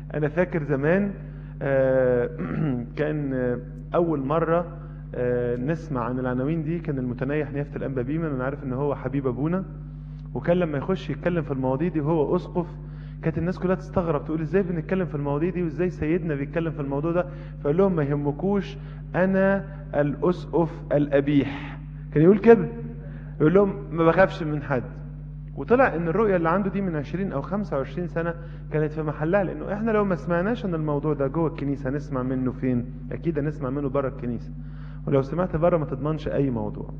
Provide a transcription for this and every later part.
انا فاكر زمان آه، كان آه، اول مرة آه، نسمع عن العناوين دي كان المتنيح نيافة الانبا بيمن انا عارف ان هو حبيب ابونا وكان لما يخش يتكلم في المواضيع دي وهو اسقف كانت الناس كلها تستغرب تقول ازاي بنتكلم في المواضيع دي وازاي سيدنا بيتكلم في الموضوع ده فقال لهم ما يهمكوش انا الاسقف الابيح كان يقول كده يقول لهم ما بخافش من حد وطلع ان الرؤية اللي عنده دي من 20 او 25 سنة كانت في محلها لانه احنا لو ما سمعناش عن الموضوع ده جوه الكنيسة نسمع منه فين اكيد هنسمع منه بره الكنيسة ولو سمعت بره ما تضمنش اي موضوع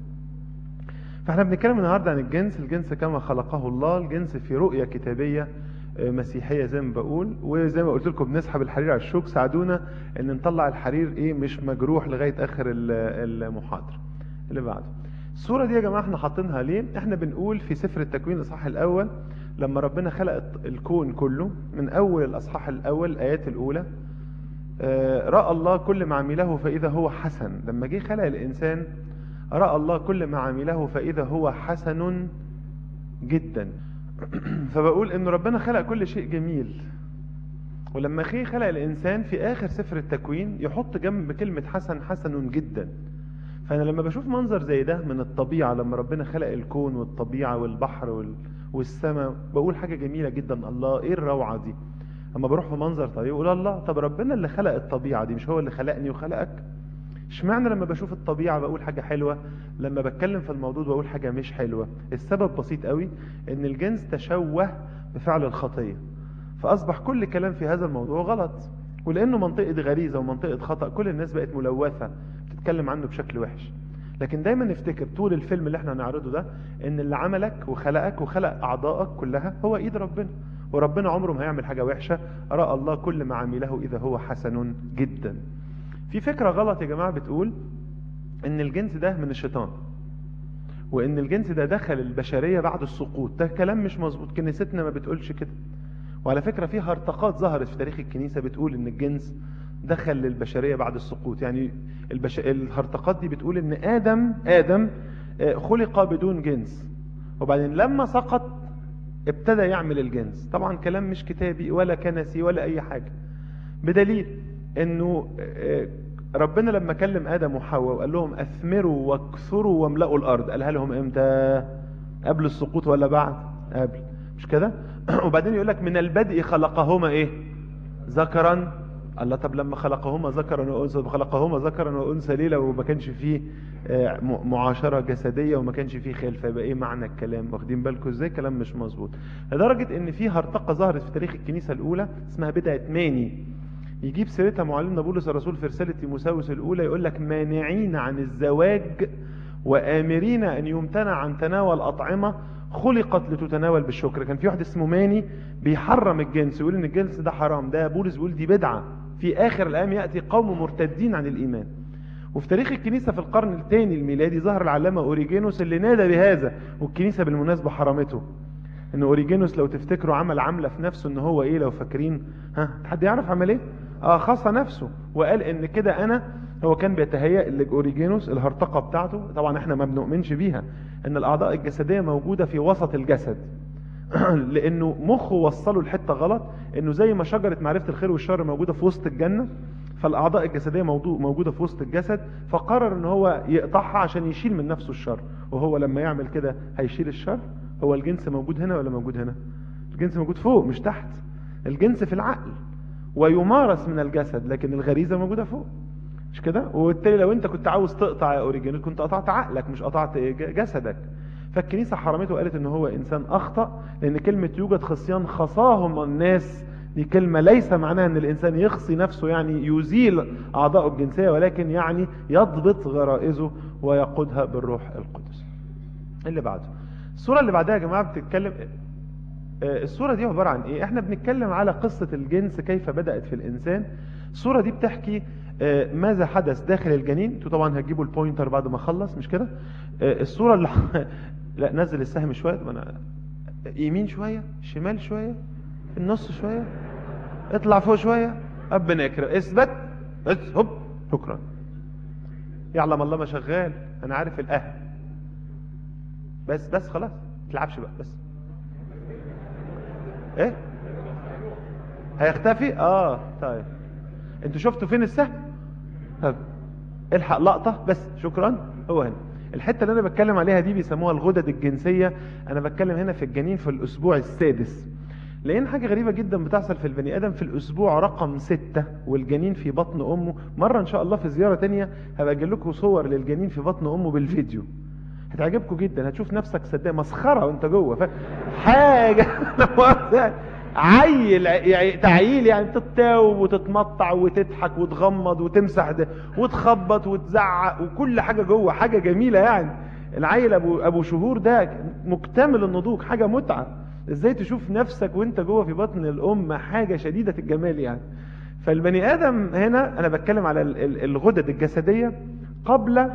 فاحنا بنتكلم النهارده عن الجنس الجنس كما خلقه الله الجنس في رؤية كتابية آه، مسيحية زي ما بقول وزي ما قلت لكم بنسحب الحرير على الشوك ساعدونا ان نطلع الحرير ايه مش مجروح لغاية اخر ال- المحاضرة اللي بعده الصورة دي يا جماعة احنا حاطينها ليه احنا بنقول في سفر التكوين الاصحاح الاول لما ربنا خلق الت- الكون كله من اول الاصحاح الاول الايات الاولى آه، رأى الله كل ما عمله فإذا هو حسن لما جه خلق الإنسان رأى الله كل ما عمله فإذا هو حسن جدا فبقول إن ربنا خلق كل شيء جميل ولما جه خلق الإنسان في آخر سفر التكوين يحط جنب كلمة حسن حسن جدا فأنا لما بشوف منظر زي ده من الطبيعة لما ربنا خلق الكون والطبيعة والبحر وال... والسماء بقول حاجة جميلة جدا الله إيه الروعة دي اما بروح في منظر طبيعي اقول الله طب ربنا اللي خلق الطبيعه دي مش هو اللي خلقني وخلقك اشمعنى لما بشوف الطبيعه بقول حاجه حلوه لما بتكلم في الموضوع بقول حاجه مش حلوه السبب بسيط قوي ان الجنس تشوه بفعل الخطيه فاصبح كل كلام في هذا الموضوع غلط ولانه منطقه غريزه ومنطقه خطا كل الناس بقت ملوثه بتتكلم عنه بشكل وحش لكن دايما نفتكر طول الفيلم اللي احنا هنعرضه ده ان اللي عملك وخلقك وخلق اعضائك كلها هو ايد ربنا وربنا عمره ما هيعمل حاجة وحشة رأى الله كل ما عمله إذا هو حسن جدا في فكرة غلط يا جماعة بتقول ان الجنس ده من الشيطان وان الجنس ده دخل البشرية بعد السقوط ده كلام مش مظبوط كنيستنا ما بتقولش كده وعلى فكرة في هرطقات ظهرت في تاريخ الكنيسة بتقول ان الجنس دخل للبشرية بعد السقوط يعني البش... الهرطقات دي بتقول ان آدم آدم آه، خلق بدون جنس وبعدين لما سقط ابتدى يعمل الجنس طبعا كلام مش كتابي ولا كنسي ولا اي حاجة بدليل انه آه، ربنا لما كلم ادم وحواء وقال لهم اثمروا واكثروا واملأوا الارض قالها لهم امتى قبل السقوط ولا بعد قبل مش كده وبعدين يقول لك من البدء خلقهما ايه ذكرا الله طب لما خلقهما ذكرا وانثى خلقهما ذكرا وانثى ليه لو ما كانش فيه آه، م- معاشره جسديه وما كانش فيه خلفه يبقى ايه معنى الكلام واخدين بالكم ازاي كلام مش مظبوط لدرجه ان في هرطقه ظهرت في تاريخ الكنيسه الاولى اسمها بدعه ماني يجيب سيرتها معلمنا بولس الرسول في رساله تيموساوس الاولى يقول لك مانعين عن الزواج وامرين ان يمتنع عن تناول اطعمه خلقت لتتناول بالشكر كان في واحد اسمه ماني بيحرم الجنس يقول ان الجنس ده حرام ده بولس بيقول دي بدعه في اخر الايام ياتي قوم مرتدين عن الايمان وفي تاريخ الكنيسة في القرن الثاني الميلادي ظهر العلامة أوريجينوس اللي نادى بهذا والكنيسة بالمناسبة حرمته ان أوريجينوس لو تفتكروا عمل عملة في نفسه ان هو ايه لو فاكرين ها حد يعرف عمل ايه اه خص نفسه وقال ان كده انا هو كان بيتهيأ لأوريجينوس الهرطقة بتاعته طبعا احنا ما بنؤمنش بيها ان الاعضاء الجسدية موجودة في وسط الجسد لانه مخه وصله الحته غلط انه زي ما شجره معرفه الخير والشر موجوده في وسط الجنه فالاعضاء الجسديه موضوع موجوده في وسط الجسد فقرر ان هو يقطعها عشان يشيل من نفسه الشر وهو لما يعمل كده هيشيل الشر هو الجنس موجود هنا ولا موجود هنا الجنس موجود فوق مش تحت الجنس في العقل ويمارس من الجسد لكن الغريزه موجوده فوق مش كده وبالتالي لو انت كنت عاوز تقطع يا اوريجينال كنت قطعت عقلك مش قطعت ج- جسدك فالكنيسه حرمته وقالت ان هو انسان اخطا لان كلمه يوجد خصيان خصاهم الناس دي كلمة ليس معناها ان الانسان يخصي نفسه يعني يزيل اعضائه الجنسية ولكن يعني يضبط غرائزه ويقودها بالروح القدس اللي بعده الصورة اللي بعدها يا جماعة بتتكلم آه، الصورة دي عبارة عن ايه احنا بنتكلم على قصة الجنس كيف بدأت في الانسان الصورة دي بتحكي آه، ماذا حدث داخل الجنين انتوا طبعا هتجيبوا البوينتر بعد ما اخلص مش كده آه، الصورة اللي لا نزل السهم شوية طب انا يمين شوية شمال شوية في النص شوية اطلع فوق شوية ربنا يكرم اثبت بس هوب شكرا يعلم الله ما شغال انا عارف الاهل بس بس خلاص ما تلعبش بقى بس ايه هيختفي اه طيب انتوا شفتوا فين السهم طب الحق لقطة بس شكرا هو هنا الحتة اللي انا بتكلم عليها دي بيسموها الغدد الجنسية انا بتكلم هنا في الجنين في الاسبوع السادس لان حاجة غريبة جدا بتحصل في البني ادم في الاسبوع رقم ستة والجنين في بطن امه مرة ان شاء الله في زيارة تانية هبقى اجيب لكم صور للجنين في بطن امه بالفيديو هتعجبكم جدا هتشوف نفسك صدق مسخرة وانت جوه ف... حاجة عيل يعني تعييل يعني تتاوب وتتمطع وتضحك وتغمض وتمسح ده وتخبط وتزعق وكل حاجة جوه حاجة جميلة يعني العيل ابو ابو شهور ده مكتمل النضوج حاجة متعة ازاي تشوف نفسك وانت جوه في بطن الام حاجة شديدة الجمال يعني فالبني ادم هنا انا بتكلم على الغدد الجسدية قبل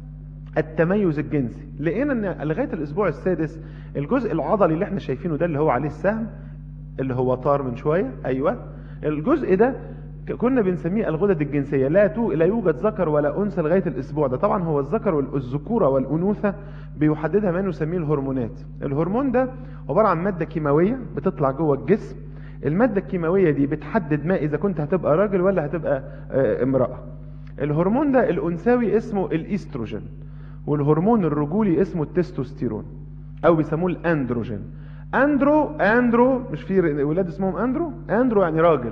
التميز الجنسي لقينا ان لغايه الاسبوع السادس الجزء العضلي اللي احنا شايفينه ده اللي هو عليه السهم اللي هو طار من شويه ايوه الجزء ده كنا بنسميه الغدد الجنسيه لا تو لا يوجد ذكر ولا انثى لغايه الاسبوع ده طبعا هو الذكر والذكوره والانوثه بيحددها ما نسميه الهرمونات الهرمون ده عباره عن ماده كيماويه بتطلع جوه الجسم الماده الكيماويه دي بتحدد ما اذا كنت هتبقى راجل ولا هتبقى امراه الهرمون ده الانثوي اسمه الايستروجين والهرمون الرجولي اسمه التستوستيرون او بيسموه الاندروجين اندرو اندرو مش في ولاد اسمهم اندرو اندرو يعني راجل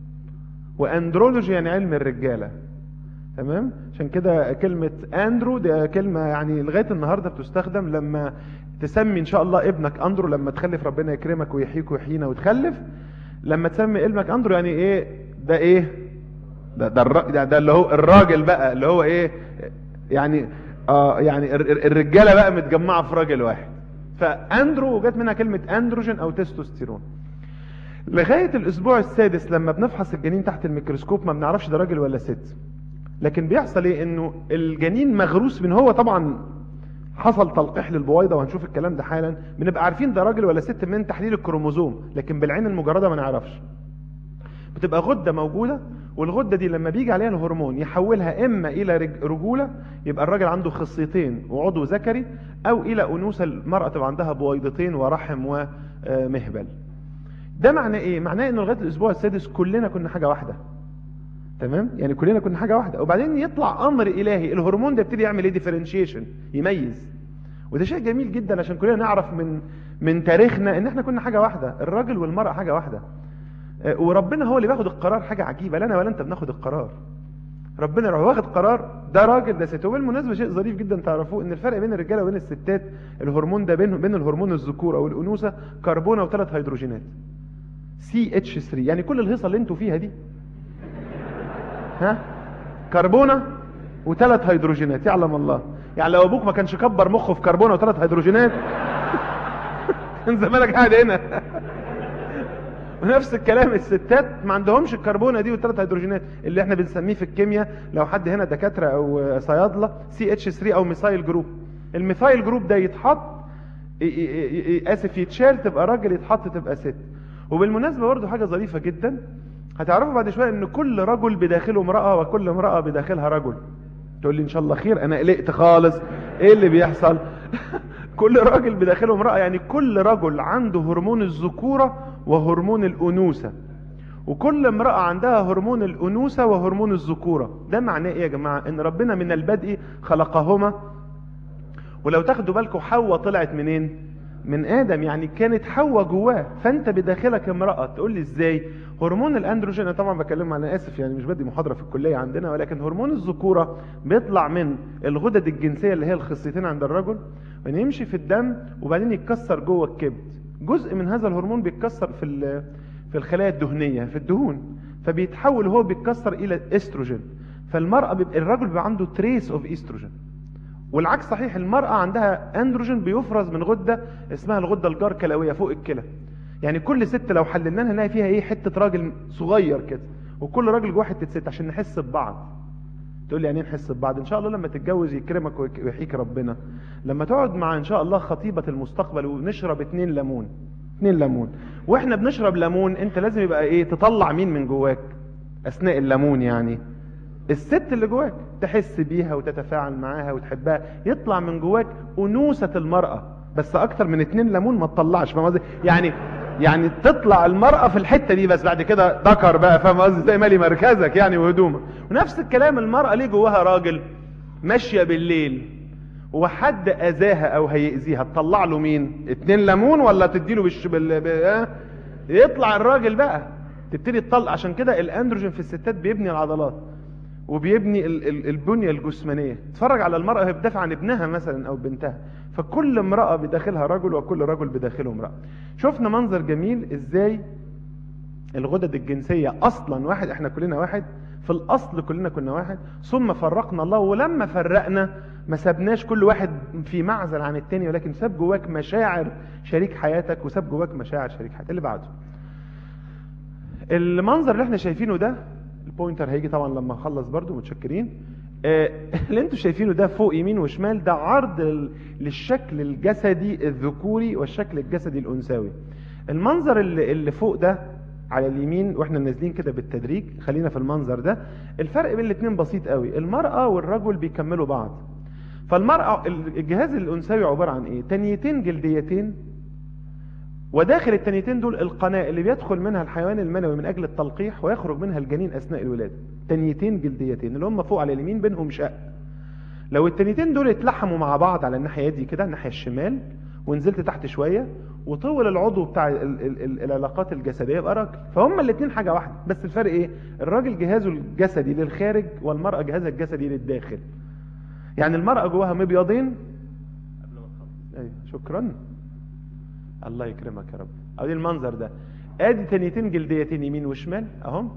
واندرولوجي يعني علم الرجاله تمام عشان كده كلمة اندرو دي كلمة يعني لغاية النهاردة بتستخدم لما تسمي ان شاء الله ابنك اندرو لما تخلف ربنا يكرمك ويحييك ويحيينا وتخلف لما تسمي ابنك اندرو يعني ايه ده ايه ده ده, الر... ده, ده اللي هو الراجل بقى اللي هو ايه يعني اه يعني الرجاله بقى متجمعه في راجل واحد فاندرو جت منها كلمه اندروجين او تستوستيرون لغايه الاسبوع السادس لما بنفحص الجنين تحت الميكروسكوب ما بنعرفش ده راجل ولا ست لكن بيحصل ايه انه الجنين مغروس من هو طبعا حصل تلقيح للبويضه وهنشوف الكلام ده حالا بنبقى عارفين ده راجل ولا ست من تحليل الكروموزوم لكن بالعين المجرده ما نعرفش بتبقى غده موجوده والغدة دي لما بيجي عليها الهرمون يحولها إما إلى رجولة يبقى الراجل عنده خصيتين وعضو ذكري أو إلى أنوثة المرأة تبقى عندها بويضتين ورحم ومهبل ده معناه إيه؟ معناه إنه لغاية الأسبوع السادس كلنا كنا حاجة واحدة تمام؟ يعني كلنا كنا حاجة واحدة وبعدين يطلع أمر إلهي الهرمون ده يبتدي يعمل إيه ديفرنشيشن يميز وده شيء جميل جدا عشان كلنا نعرف من من تاريخنا إن إحنا كنا حاجة واحدة الراجل والمرأة حاجة واحدة وربنا هو اللي بياخد القرار حاجة عجيبة لا انا ولا انت بناخد القرار ربنا لو واخد قرار ده راجل ده ست وبالمناسبة شيء ظريف جدا تعرفوه ان الفرق بين الرجالة وبين الستات الهرمون ده بين بين الهرمون الذكورة والانوثة كربونة وثلاث هيدروجينات سي اتش 3 يعني كل الهيصة اللي انتوا فيها دي ها كربونة وثلاث هيدروجينات يعلم الله يعني لو ابوك ما كانش كبر مخه في كربونة وثلاث هيدروجينات كان زمانك قاعد هنا ونفس الكلام الستات ما عندهمش الكربونه دي والثلاث هيدروجينات اللي احنا بنسميه في الكيمياء لو حد هنا دكاتره او صيادله سي اتش 3 او ميثايل جروب الميثايل جروب ده يتحط اسف يتشال تبقى راجل يتحط تبقى ست وبالمناسبه برضه حاجه ظريفه جدا هتعرفوا بعد شويه ان كل رجل بداخله امراه وكل امراه بداخلها رجل تقول لي ان شاء الله خير انا قلقت خالص ايه اللي بيحصل كل راجل بداخله امراه يعني كل رجل عنده هرمون الذكوره وهرمون الأنوثة وكل امرأة عندها هرمون الأنوثة وهرمون الذكورة ده معناه ايه يا جماعة ان ربنا من البدء خلقهما ولو تاخدوا بالكم حواء طلعت منين من ادم يعني كانت حواء جواه فانت بداخلك امرأة تقول لي ازاي هرمون الاندروجين انا طبعا بكلم انا اسف يعني مش بدي محاضرة في الكلية عندنا ولكن هرمون الذكورة بيطلع من الغدد الجنسية اللي هي الخصيتين عند الرجل ويمشي في الدم وبعدين يتكسر جوه الكبد جزء من هذا الهرمون بيتكسر في في الخلايا الدهنيه في الدهون فبيتحول هو بيتكسر الى استروجين فالمراه بيبقى الرجل بيبقى عنده تريس اوف استروجين والعكس صحيح المراه عندها اندروجين بيفرز من غده اسمها الغده الجار كلويه فوق الكلى يعني كل ست لو حللناها نلاقي فيها ايه حته راجل صغير كده وكل راجل جوه حته ست عشان نحس ببعض تقول لي يعني نحس ببعض ان شاء الله لما تتجوز يكرمك ويحييك ربنا لما تقعد مع ان شاء الله خطيبة المستقبل ونشرب اتنين ليمون اتنين ليمون واحنا بنشرب ليمون انت لازم يبقى ايه تطلع مين من جواك اثناء الليمون يعني الست اللي جواك تحس بيها وتتفاعل معاها وتحبها يطلع من جواك انوثة المرأة بس اكتر من اتنين ليمون ما تطلعش فاهم قصدي يعني يعني تطلع المرأة في الحتة دي بس بعد كده ذكر بقى فاهم قصدي زي مالي مركزك يعني وهدومك ونفس الكلام المرأة ليه جواها راجل ماشية بالليل وحد اذاها او هيأذيها تطلع له مين اتنين ليمون ولا تديله بالش بال... ب... آه؟ يطلع الراجل بقى تبتدي تطلع عشان كده الاندروجين في الستات بيبني العضلات وبيبني ال... ال... البنية الجسمانية تتفرج على المرأة وهي بتدافع عن ابنها مثلا او بنتها فكل امرأة بداخلها رجل وكل رجل بداخله امرأة شفنا منظر جميل ازاي الغدد الجنسية اصلا واحد احنا كلنا واحد في الاصل كلنا كنا واحد ثم فرقنا الله ولما فرقنا ما سبناش كل واحد في معزل عن التاني ولكن ساب جواك مشاعر شريك حياتك وساب جواك مشاعر شريك حياتك اللي بعده المنظر اللي احنا شايفينه ده البوينتر هيجي طبعا لما اخلص برضو متشكرين آه، اللي انتوا شايفينه ده فوق يمين وشمال ده عرض ال- للشكل الجسدي الذكوري والشكل الجسدي الانثوي المنظر اللي, اللي فوق ده على اليمين واحنا نازلين كده بالتدريج خلينا في المنظر ده الفرق بين الاثنين بسيط قوي المرأة والرجل بيكملوا بعض فالمرأة الجهاز الانثوي عبارة عن ايه تنيتين جلديتين وداخل التنيتين دول القناة اللي بيدخل منها الحيوان المنوي من اجل التلقيح ويخرج منها الجنين اثناء الولادة تنيتين جلديتين اللي هم فوق على اليمين بينهم شق لو التنيتين دول اتلحموا مع بعض على الناحية دي كده الناحية الشمال ونزلت تحت شوية وطول العضو بتاع ال ال ال العلاقات الجسدية يبقى راجل فهم الاثنين حاجة واحدة بس الفرق ايه الراجل جهازه الجسدي للخارج والمرأة جهازها الجسدي للداخل يعني المرأة جواها مبيضين ايوه شكرا الله يكرمك يا رب ادي المنظر ده ادي تنيتين جلديتين يمين وشمال اهم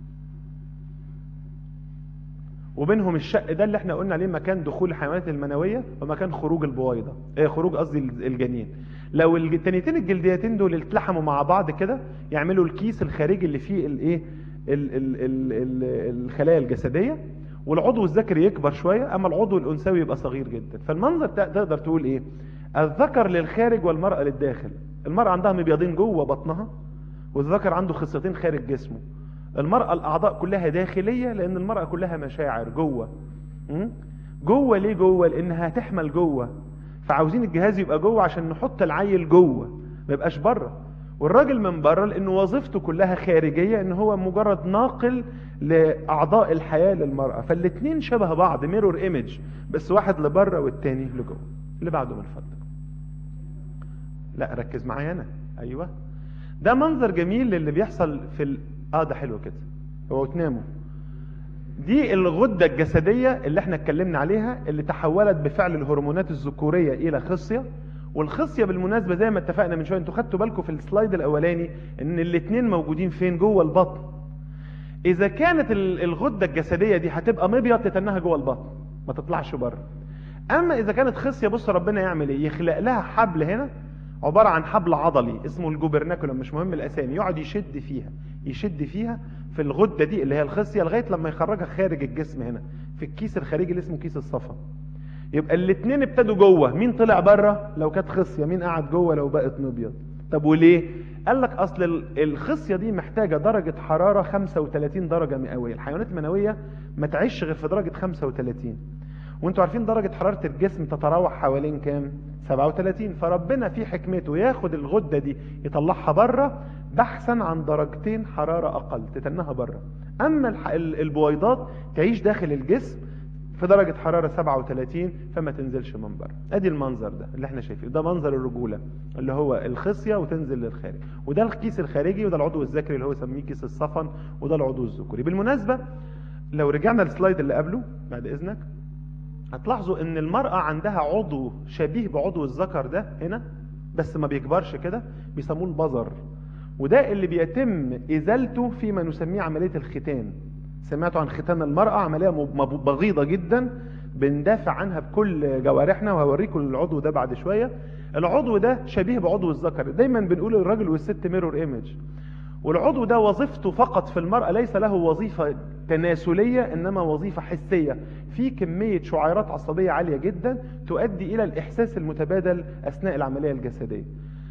وبينهم الشق ده اللي احنا قلنا عليه مكان دخول الحيوانات المنويه ومكان خروج البويضه ايه خروج قصدي الجنين لو التنيتين الجلديتين دول اتلحموا مع بعض كده يعملوا الكيس الخارجي اللي فيه الايه ال- ال- ال- ال- الخلايا الجسديه والعضو الذكري يكبر شويه اما العضو الانثوي يبقى صغير جدا فالمنظر ده تقدر تقول ايه الذكر للخارج والمراه للداخل المراه عندها مبيضين جوه بطنها والذكر عنده خصيتين خارج جسمه المرأة الأعضاء كلها داخلية لأن المرأة كلها مشاعر جوه م? جوه ليه جوه لأنها هتحمل جوه فعاوزين الجهاز يبقى جوه عشان نحط العيل جوه ما يبقاش بره والراجل من بره لأنه وظيفته كلها خارجية إن هو مجرد ناقل لأعضاء الحياة للمرأة فالاتنين شبه بعض ميرور ايمج بس واحد لبره والتاني لجوه اللي بعده من فضلك لا ركز معايا أنا أيوه ده منظر جميل للي بيحصل في ال... اه ده حلو كده هو تناموا دي الغدة الجسدية اللي احنا اتكلمنا عليها اللي تحولت بفعل الهرمونات الذكورية الى خصية والخصية بالمناسبة زي ما اتفقنا من شوية انتوا خدتوا بالكم في السلايد الاولاني ان الاتنين موجودين فين جوه البطن اذا كانت ال- الغدة الجسدية دي هتبقى مبيض تتنها جوه البطن ما تطلعش بره اما اذا كانت خصية بص ربنا يعمل ايه يخلق لها حبل هنا عبارة عن حبل عضلي اسمه الجوبرناكولم مش مهم الاسامي يقعد يشد فيها يشد فيها في الغدة دي اللي هي الخصية لغاية لما يخرجها خارج الجسم هنا في الكيس الخارجي اللي اسمه كيس الصفا يبقى الاتنين ابتدوا جوه مين طلع بره لو كانت خصية مين قعد جوه لو بقت مبيض طب وليه قال لك اصل ال- الخصية دي محتاجة درجة حرارة 35 درجة مئوية الحيوانات المنوية ما تعيش غير في درجة 35 وانتوا عارفين درجة حرارة الجسم تتراوح حوالين كام 37 فربنا في حكمته ياخد الغدة دي يطلعها بره بحثا عن درجتين حرارة اقل تتنها بره اما الح- ال- البويضات تعيش داخل الجسم في درجة حرارة 37 فما تنزلش من بره ادي المنظر ده اللي احنا شايفينه ده منظر الرجولة اللي هو الخصية وتنزل للخارج وده الكيس الخارجي وده العضو الذكري اللي هو يسميه كيس الصفن وده العضو الذكوري بالمناسبة لو رجعنا للسلايد اللي قبله بعد اذنك هتلاحظوا ان المرأة عندها عضو شبيه بعضو الذكر ده هنا بس ما بيكبرش كده بيسموه البظر وده اللي بيتم ازالته فيما نسميه عملية الختان سمعتوا عن ختان المرأة عملية مب- مب- بغيضة جدا بندافع عنها بكل جوارحنا وهوريكم العضو ده بعد شوية العضو ده شبيه بعضو الذكر دايما بنقول الراجل والست ميرور ايمج والعضو ده وظيفته فقط في المرأة ليس له وظيفة تناسلية إنما وظيفة حسية في كمية شعيرات عصبية عالية جدا تؤدي إلى الإحساس المتبادل أثناء العملية الجسدية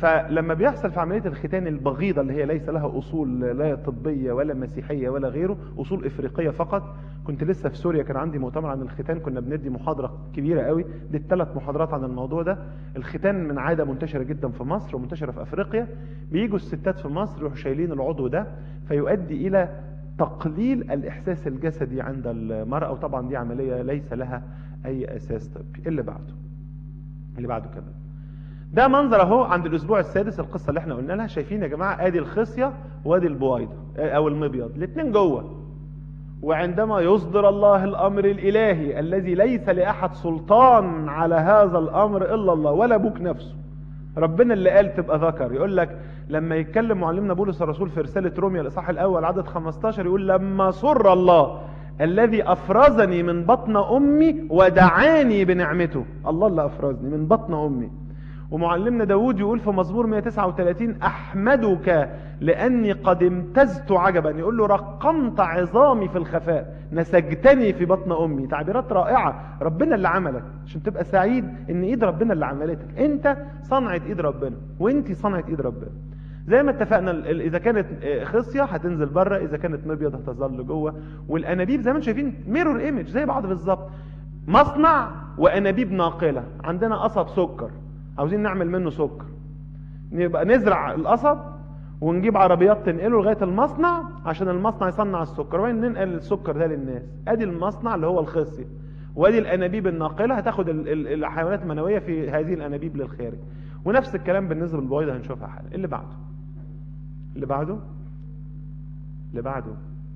فلما بيحصل في عمليه الختان البغيضه اللي هي ليس لها اصول لا طبيه ولا مسيحيه ولا غيره اصول افريقيه فقط كنت لسه في سوريا كان عندي مؤتمر عن الختان كنا بندي محاضره كبيره قوي دي ثلاث محاضرات عن الموضوع ده الختان من عاده منتشره جدا في مصر ومنتشره في افريقيا بيجوا الستات في مصر يروحوا شايلين العضو ده فيؤدي الى تقليل الاحساس الجسدي عند المراه وطبعا دي عمليه ليس لها اي اساس طبي اللي بعده اللي بعده كمان ده منظر اهو عند الاسبوع السادس القصه اللي احنا قلنا لها شايفين يا جماعه ادي الخصيه وادي البويضه او المبيض الاثنين جوه وعندما يصدر الله الامر الالهي الذي ليس لاحد سلطان على هذا الامر الا الله ولا ابوك نفسه ربنا اللي قال تبقى ذكر يقول لك لما يتكلم معلمنا بولس الرسول في رساله روميا الاصحاح الاول عدد 15 يقول لما سر الله الذي افرزني من بطن امي ودعاني بنعمته الله اللي افرزني من بطن امي ومعلمنا داود يقول في مزمور 139 أحمدك لأني قد امتزت عجبا يقول له رقمت عظامي في الخفاء نسجتني في بطن أمي تعبيرات رائعة ربنا اللي عملك عشان تبقى سعيد ان ايد ربنا اللي عملتك انت صنعة ايد ربنا وانت صنعة ايد ربنا زي ما اتفقنا اذا كانت خصيه هتنزل بره اذا كانت مبيض هتظل جوه والانابيب زي ما انتم شايفين ميرور ايمج زي بعض بالظبط مصنع وانابيب ناقله عندنا قصب سكر عاوزين نعمل منه سكر نبقى نزرع القصب ونجيب عربيات تنقله لغايه المصنع عشان المصنع يصنع السكر وبعدين ننقل السكر ده للناس ادي المصنع اللي هو الخصيه وادي الانابيب الناقله هتاخد الحيوانات المنويه في هذه الانابيب للخارج ونفس الكلام بالنسبه للبويضه هنشوفها حالا اللي بعده اللي بعده اللي بعده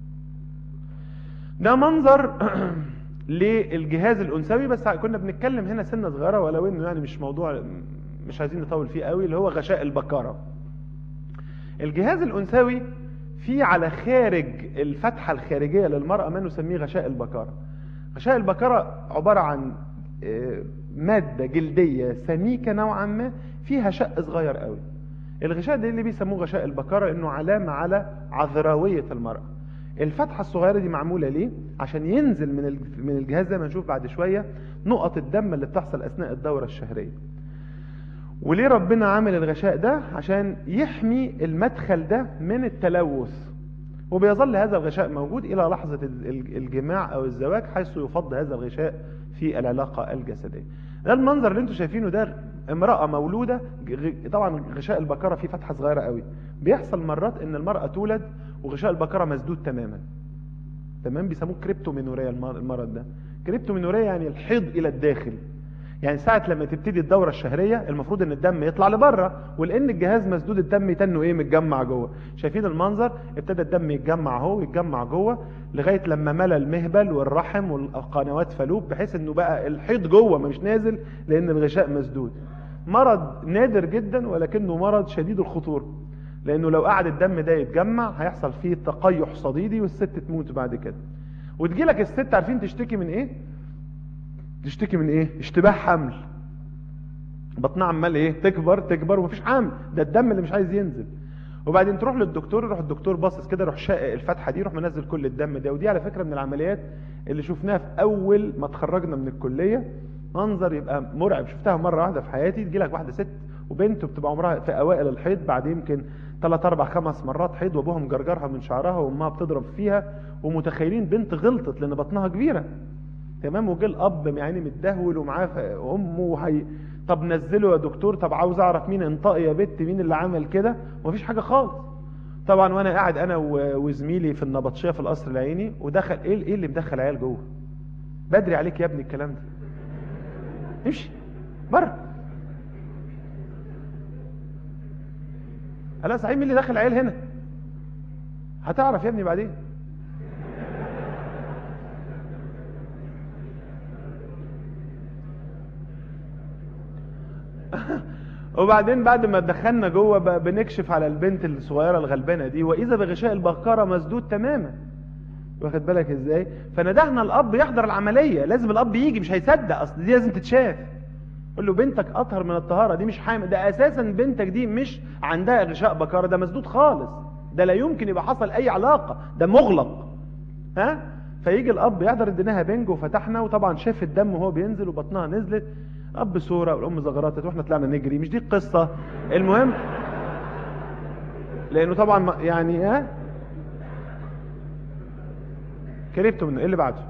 ده منظر للجهاز الانثوي بس كنا بنتكلم هنا سنه صغيره ولو انه يعني مش موضوع مش عايزين نطول فيه قوي اللي هو غشاء البكاره الجهاز الانثوي في على خارج الفتحه الخارجيه للمراه ما نسميه غشاء البكاره غشاء البكاره عباره عن ماده جلديه سميكه نوعا ما فيها شق صغير قوي الغشاء ده اللي بيسموه غشاء البكاره انه علامه على عذراويه المراه الفتحة الصغيرة دي معمولة ليه؟ عشان ينزل من من الجهاز زي ما نشوف بعد شوية نقط الدم اللي بتحصل أثناء الدورة الشهرية. وليه ربنا عامل الغشاء ده؟ عشان يحمي المدخل ده من التلوث. وبيظل هذا الغشاء موجود إلى لحظة الجماع أو الزواج حيث يفض هذا الغشاء في العلاقة الجسدية. ده المنظر اللي انتم شايفينه ده امرأة مولودة طبعا غشاء البكرة فيه فتحة صغيرة قوي. بيحصل مرات ان المرأة تولد وغشاء البكرة مسدود تماما تمام بيسموه كريبتومينوريا المرض ده كريبتومينوريا يعني الحيض الى الداخل يعني ساعة لما تبتدي الدورة الشهرية المفروض ان الدم يطلع لبره ولان الجهاز مسدود الدم يتنه ايه متجمع جوه شايفين المنظر ابتدى الدم يتجمع اهو يتجمع جوه لغاية لما ملى المهبل والرحم والقنوات فالوب بحيث انه بقى الحيض جوه مش نازل لان الغشاء مسدود مرض نادر جدا ولكنه مرض شديد الخطورة لانه لو قعد الدم ده يتجمع هيحصل فيه تقيح صديدي والست تموت بعد كده وتجي لك الست عارفين تشتكي من ايه تشتكي من ايه اشتباه حمل بطنها عمال ايه تكبر تكبر ومفيش حمل ده الدم اللي مش عايز ينزل وبعدين تروح للدكتور يروح الدكتور باصص كده يروح شاقق الفتحه دي يروح منزل كل الدم ده ودي على فكره من العمليات اللي شفناها في اول ما اتخرجنا من الكليه منظر يبقى مرعب شفتها مره واحده في حياتي تجي لك واحده ست وبنت بتبقى عمرها في اوائل الحيض بعد يمكن ثلاث اربع خمس مرات حيض وابوها مجرجرها من شعرها وامها بتضرب فيها ومتخيلين بنت غلطت لان بطنها كبيره تمام وجه الاب يعني متدهول ومعاه امه وهي طب نزله يا دكتور طب عاوز اعرف مين انطقي يا بت مين اللي عمل كده ومفيش حاجه خالص طبعا وانا قاعد انا وزميلي في النبطشيه في القصر العيني ودخل ايه ايه اللي مدخل عيال جوه بدري عليك يا ابني الكلام ده امشي بره لا صحيح مين اللي دخل عيال هنا هتعرف يا ابني بعدين وبعدين بعد ما دخلنا جوه بنكشف على البنت الصغيره الغلبانه دي واذا بغشاء البقره مسدود تماما واخد بالك ازاي فندهنا الاب يحضر العمليه لازم الاب يجي مش هيصدق اصل دي لازم تتشاف قول له بنتك اطهر من الطهاره دي مش حامل ده اساسا بنتك دي مش عندها غشاء بكاره ده مسدود خالص ده لا يمكن يبقى حصل اي علاقه ده مغلق ها فيجي الاب يحضر اديناها بنج وفتحنا وطبعا شاف الدم وهو بينزل وبطنها نزلت اب سوره والام زغرطت واحنا طلعنا نجري مش دي القصه المهم لانه طبعا ما- يعني ها كرهته منه ايه اللي بعده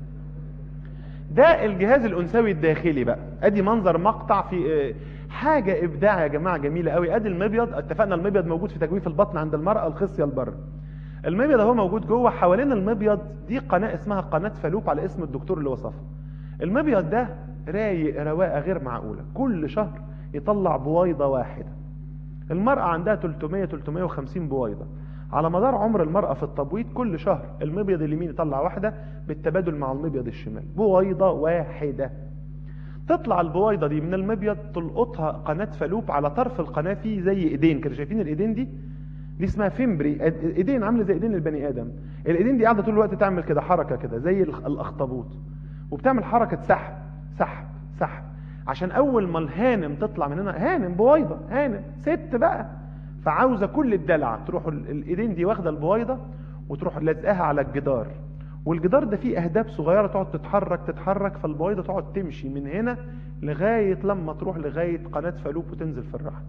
ده الجهاز الانثوي الداخلي بقى ادي منظر مقطع في آه، حاجه ابداع يا جماعه جميله قوي ادي المبيض اتفقنا المبيض موجود في تجويف البطن عند المراه الخصيه البر المبيض اهو موجود جوه حوالين المبيض دي قناه اسمها قناه فالوب على اسم الدكتور اللي وصفها المبيض ده رايق رواقه غير معقوله كل شهر يطلع بويضه واحده المرأة عندها 300 350 بويضة على مدار عمر المرأة في التبويض كل شهر المبيض اليمين يطلع واحدة بالتبادل مع المبيض الشمال بويضة واحدة تطلع البويضة دي من المبيض تلقطها قناة فالوب على طرف القناة فيه زي ايدين كده شايفين الايدين دي دي اسمها فيمبري إيد- ايدين عامله زي ايدين البني ادم الايدين دي قاعده طول الوقت تعمل كده حركه كده زي الأخ- الاخطبوط وبتعمل حركه سحب سحب سحب عشان اول ما الهانم تطلع من هنا هانم بويضه هانم ست بقى فعاوزه كل الدلع تروح ال- الايدين دي واخده البويضه وتروح لازقاها على الجدار والجدار ده فيه اهداب صغيره تقعد تتحرك تتحرك فالبويضه تقعد تمشي من هنا لغايه لما تروح لغايه قناه فالوب وتنزل في الرحم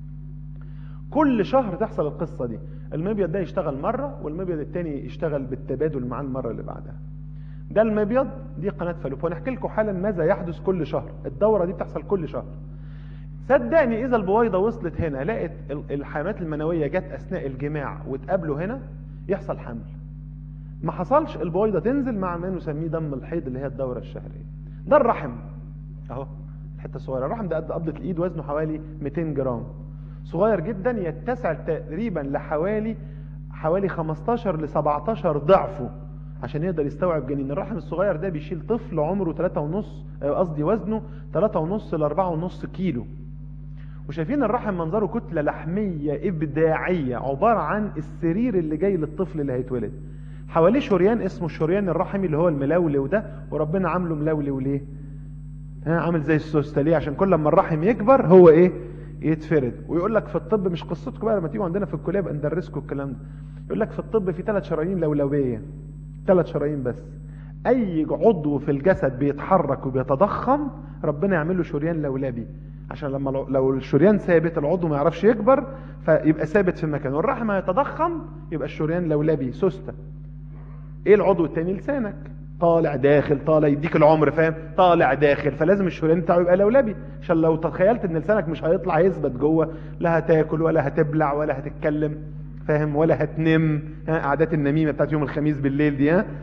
كل شهر تحصل القصه دي المبيض ده يشتغل مره والمبيض التاني يشتغل بالتبادل مع المره اللي بعدها ده المبيض دي قناه فالوب وهنحكي لكم حالا ماذا يحدث كل شهر الدوره دي بتحصل كل شهر صدقني اذا البويضه وصلت هنا لقت ال- الحيوانات المنويه جت اثناء الجماع وتقابلوا هنا يحصل حمل ما حصلش البويضه تنزل مع ما نسميه دم الحيض اللي هي الدوره الشهريه ده الرحم اهو الحته الصغيره الرحم ده قد قبضه الايد وزنه حوالي 200 جرام صغير جدا يتسع تقريبا لحوالي حوالي 15 ل 17 ضعفه عشان يقدر يستوعب جنين الرحم الصغير ده بيشيل طفل عمره 3 ونص آه، قصدي وزنه 3 ونص ل 4 ونص كيلو وشايفين الرحم منظره كتلة لحمية إبداعية عبارة عن السرير اللي جاي للطفل اللي هيتولد حواليه شريان اسمه الشريان الرحمي اللي هو الملولو ده وربنا عامله ملولو ليه ها عامل زي السوسته ليه عشان كل ما الرحم يكبر هو ايه يتفرد ويقول لك في الطب مش قصتكم بقى لما تيجوا عندنا في الكليه بقى ندرسكم الكلام ده يقول لك في الطب في ثلاث شرايين لولويه ثلاث شرايين بس اي عضو في الجسد بيتحرك وبيتضخم ربنا يعمل له شريان لولبي عشان لما لو- لو الشريان ثابت العضو ما يعرفش يكبر فيبقى ثابت في مكانه والرحم يتضخم يبقى الشريان لولبي سوسته ايه العضو التاني لسانك طالع داخل طالع يديك العمر فاهم طالع داخل فلازم الشريان بتاعه يبقى لولبي عشان لو تخيلت ان لسانك مش هيطلع يثبت جوه لا هتاكل ولا هتبلع ولا هتتكلم فاهم ولا هتنم ها عادات النميمه بتاعت يوم الخميس بالليل دي ها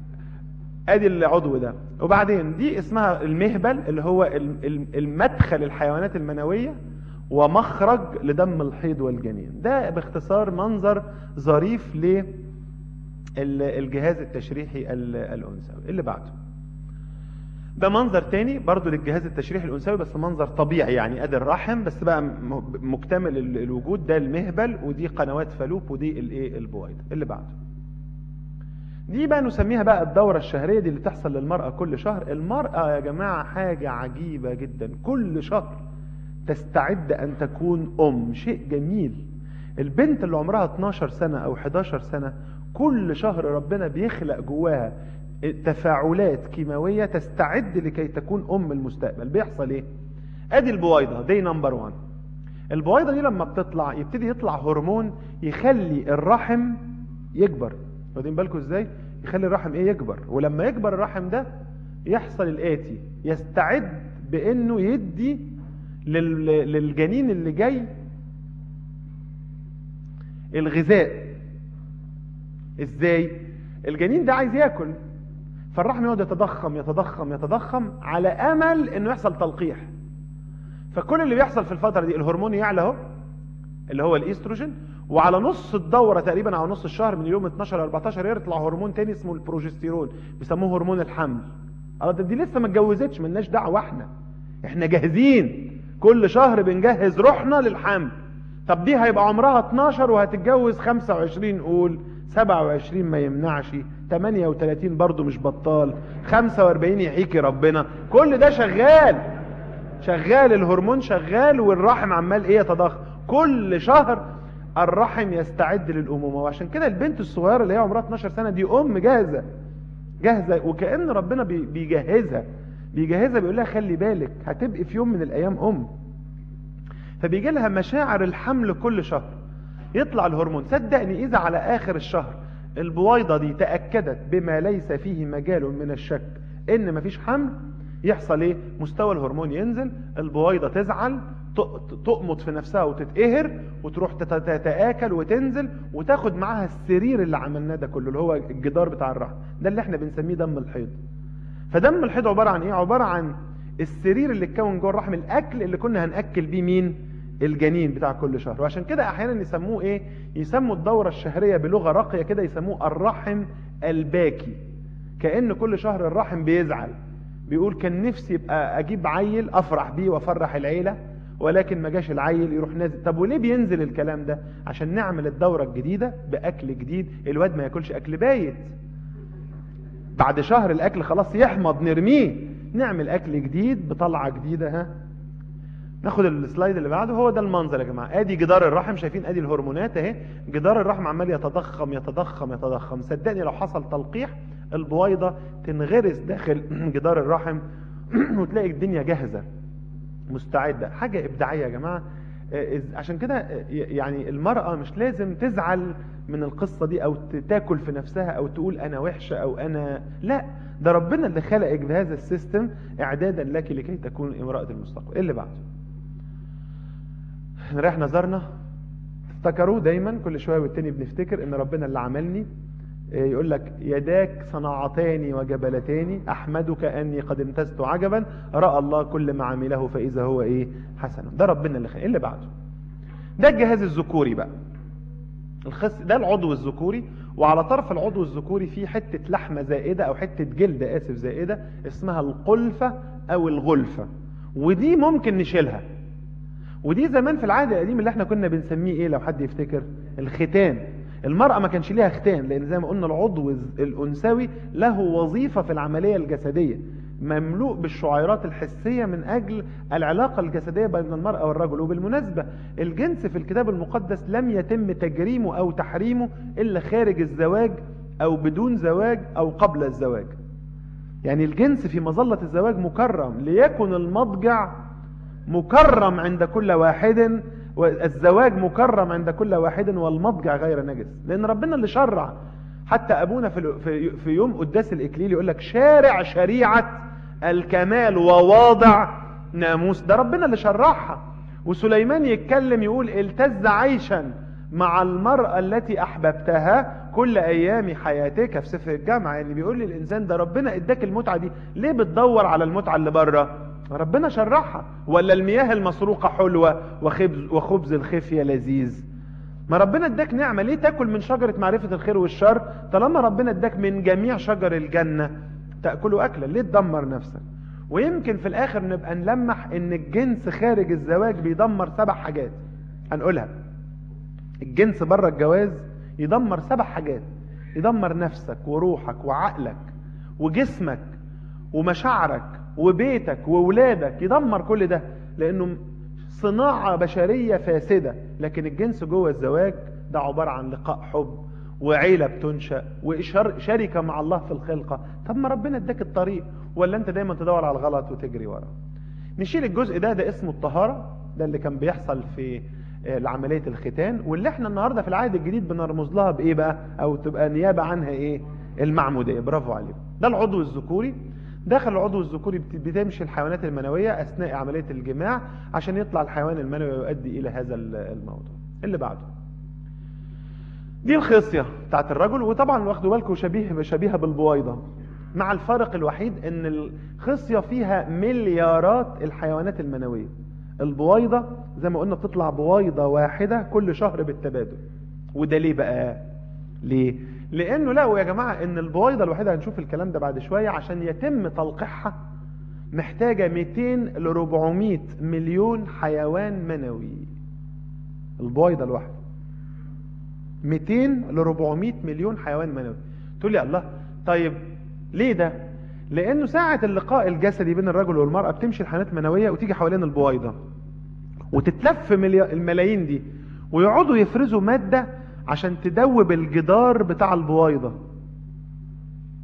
ادي العضو ده وبعدين دي اسمها المهبل اللي هو ال- ال- المدخل الحيوانات المنويه ومخرج لدم الحيض والجنين ده باختصار منظر ظريف ل ال- الجهاز التشريحي ال- الانثوي اللي بعده ده منظر تاني برضو للجهاز التشريحي الانثوي بس منظر طبيعي يعني ادي الرحم بس بقى م- مكتمل ال- الوجود ده المهبل ودي قنوات فالوب ودي الايه البويضه اللي بعده دي بقى نسميها بقى الدورة الشهرية دي اللي تحصل للمرأة كل شهر المرأة يا جماعة حاجة عجيبة جدا كل شهر تستعد أن تكون أم شيء جميل البنت اللي عمرها 12 سنة أو 11 سنة كل شهر ربنا بيخلق جواها تفاعلات كيماوية تستعد لكي تكون أم المستقبل بيحصل إيه؟ أدي البويضة دي نمبر 1 البويضة دي لما بتطلع يبتدي يطلع هرمون يخلي الرحم يكبر واخدين بالكم ازاي يخلي الرحم ايه يكبر ولما يكبر الرحم ده يحصل الاتي يستعد بانه يدي لل... للجنين اللي جاي الغذاء ازاي الجنين ده عايز ياكل فالرحم يقعد يتضخم يتضخم يتضخم على امل انه يحصل تلقيح فكل اللي بيحصل في الفتره دي الهرمون يعلى اهو اللي هو الاستروجين وعلى نص الدوره تقريبا او نص الشهر من اليوم 12 ل 14 يطلع هرمون تاني اسمه البروجستيرون بيسموه هرمون الحمل اه ده دي لسه ما اتجوزتش ملناش دعوه احنا احنا جاهزين كل شهر بنجهز روحنا للحمل طب دي هيبقى عمرها 12 وهتتجوز 25 قول 27 ما يمنعش 38 برضو مش بطال 45 يحيكي ربنا كل ده شغال شغال الهرمون شغال والرحم عمال ايه يتضخم كل شهر الرحم يستعد للامومه وعشان كده البنت الصغيره اللي هي عمرها 12 سنه دي ام جاهزه جاهزه وكأن ربنا بي- بيجهزها بيجهزها بيقول لها خلي بالك هتبقي في يوم من الايام ام فبيجي لها مشاعر الحمل كل شهر يطلع الهرمون صدقني اذا على اخر الشهر البويضة دي تأكدت بما ليس فيه مجال من الشك ان مفيش حمل يحصل ايه مستوى الهرمون ينزل البويضة تزعل تقمط في نفسها وتتقهر وتروح تتآكل وتنزل وتاخد معاها السرير اللي عملناه ده كله اللي هو الجدار بتاع الرحم ده اللي احنا بنسميه دم الحيض فدم الحيض عبارة عن ايه عبارة عن السرير اللي اتكون جوه الرحم الاكل اللي كنا هنأكل بيه مين الجنين بتاع كل شهر وعشان كده احيانا يسموه ايه يسموا الدورة الشهرية بلغة راقية كده يسموه الرحم الباكي كأن كل شهر الرحم بيزعل بيقول كان نفسي يبقى اجيب عيل افرح بيه وافرح العيلة ولكن ما جاش العيل يروح نازل طب وليه بينزل الكلام ده عشان نعمل الدورة الجديدة باكل جديد الواد ما ياكلش اكل بايت بعد شهر الاكل خلاص يحمض نرميه نعمل اكل جديد بطلعة جديدة ها ناخد السلايد اللي بعده هو ده المنظر يا جماعه ادي جدار الرحم شايفين ادي الهرمونات اهي جدار الرحم عمال يتضخم يتضخم يتضخم صدقني لو حصل تلقيح البويضه تنغرس داخل جدار الرحم وتلاقي الدنيا جاهزه مستعده حاجه ابداعيه يا جماعه عشان كده يعني المراه مش لازم تزعل من القصه دي او تاكل في نفسها او تقول انا وحشه او انا لا ده ربنا اللي خلقك بهذا السيستم اعدادا لك لكي تكون امراه المستقبل ايه اللي بعده نريح نظرنا افتكروا دايما كل شويه والتاني بنفتكر ان ربنا اللي عملني يقول لك يداك صنعتان وجبلتان احمدك اني قد امتزت عجبا راى الله كل ما عمله فاذا هو ايه حسن ده ربنا اللي خلق اللي بعده ده الجهاز الذكوري بقى الخص ده العضو الذكوري وعلى طرف العضو الذكوري في حته لحمه زائده او حته جلد اسف زائده اسمها القلفه او الغلفه ودي ممكن نشيلها ودي زمان في العهد القديم اللي احنا كنا بنسميه ايه لو حد يفتكر الختان المرأة ما كانش ليها ختان لان زي ما قلنا العضو الانثوي له وظيفة في العملية الجسدية مملوء بالشعيرات الحسية من اجل العلاقة الجسدية بين المرأة والرجل وبالمناسبة الجنس في الكتاب المقدس لم يتم تجريمه او تحريمه الا خارج الزواج او بدون زواج او قبل الزواج يعني الجنس في مظلة الزواج مكرم ليكن المضجع مكرم عند كل واحد والزواج مكرم عند كل واحد والمضجع غير نجس لان ربنا اللي شرع حتى ابونا في في يوم قداس الاكليل يقول لك شارع شريعه الكمال وواضع ناموس ده ربنا اللي شرعها وسليمان يتكلم يقول التز عيشا مع المرأة التي أحببتها كل أيام حياتك في سفر الجامعة يعني بيقول لي الإنسان ده ربنا إداك المتعة دي ليه بتدور على المتعة اللي بره ربنا شرعها ولا المياه المسروقة حلوة وخبز, وخبز الخفية لذيذ ما ربنا اداك نعمة ليه تاكل من شجرة معرفة الخير والشر طالما ربنا اداك من جميع شجر الجنة تأكله أكلا ليه تدمر نفسك ويمكن في الآخر نبقى نلمح ان الجنس خارج الزواج بيدمر سبع حاجات هنقولها الجنس بره الجواز يدمر سبع حاجات يدمر نفسك وروحك وعقلك وجسمك ومشاعرك وبيتك وولادك يدمر كل ده لانه صناعة بشرية فاسدة لكن الجنس جوه الزواج ده عبارة عن لقاء حب وعيلة بتنشأ وشركة مع الله في الخلقة طب ما ربنا اداك الطريق ولا انت دايما تدور على الغلط وتجري ورا نشيل الجزء ده ده اسمه الطهارة ده اللي كان بيحصل في عملية الختان واللي احنا النهاردة في العهد الجديد بنرمز لها بايه بقى او تبقى نيابة عنها ايه المعمودية برافو عليكم ده العضو الذكوري داخل العضو الذكوري بتمشي الحيوانات المنوية أثناء عملية الجماع عشان يطلع الحيوان المنوي ويؤدي إلى هذا الموضوع اللي بعده دي الخصية بتاعت الرجل وطبعا واخدوا بالكم شبيه شبيهة بالبويضة مع الفارق الوحيد ان الخصية فيها مليارات الحيوانات المنوية البويضة زي ما قلنا بتطلع بويضة واحدة كل شهر بالتبادل وده ليه بقى ليه لانه لقوا يا جماعة ان البويضة الوحيدة هنشوف الكلام ده بعد شوية عشان يتم تلقيحها محتاجة 200 ل 400 مليون حيوان منوي البويضة الواحدة 200 ل 400 مليون حيوان منوي تقول لي الله طيب ليه ده لانه ساعة اللقاء الجسدي بين الرجل والمرأة بتمشي الحيوانات المنوية وتيجي حوالين البويضة وتتلف الملايين دي ويقعدوا يفرزوا مادة عشان تدوب الجدار بتاع البويضة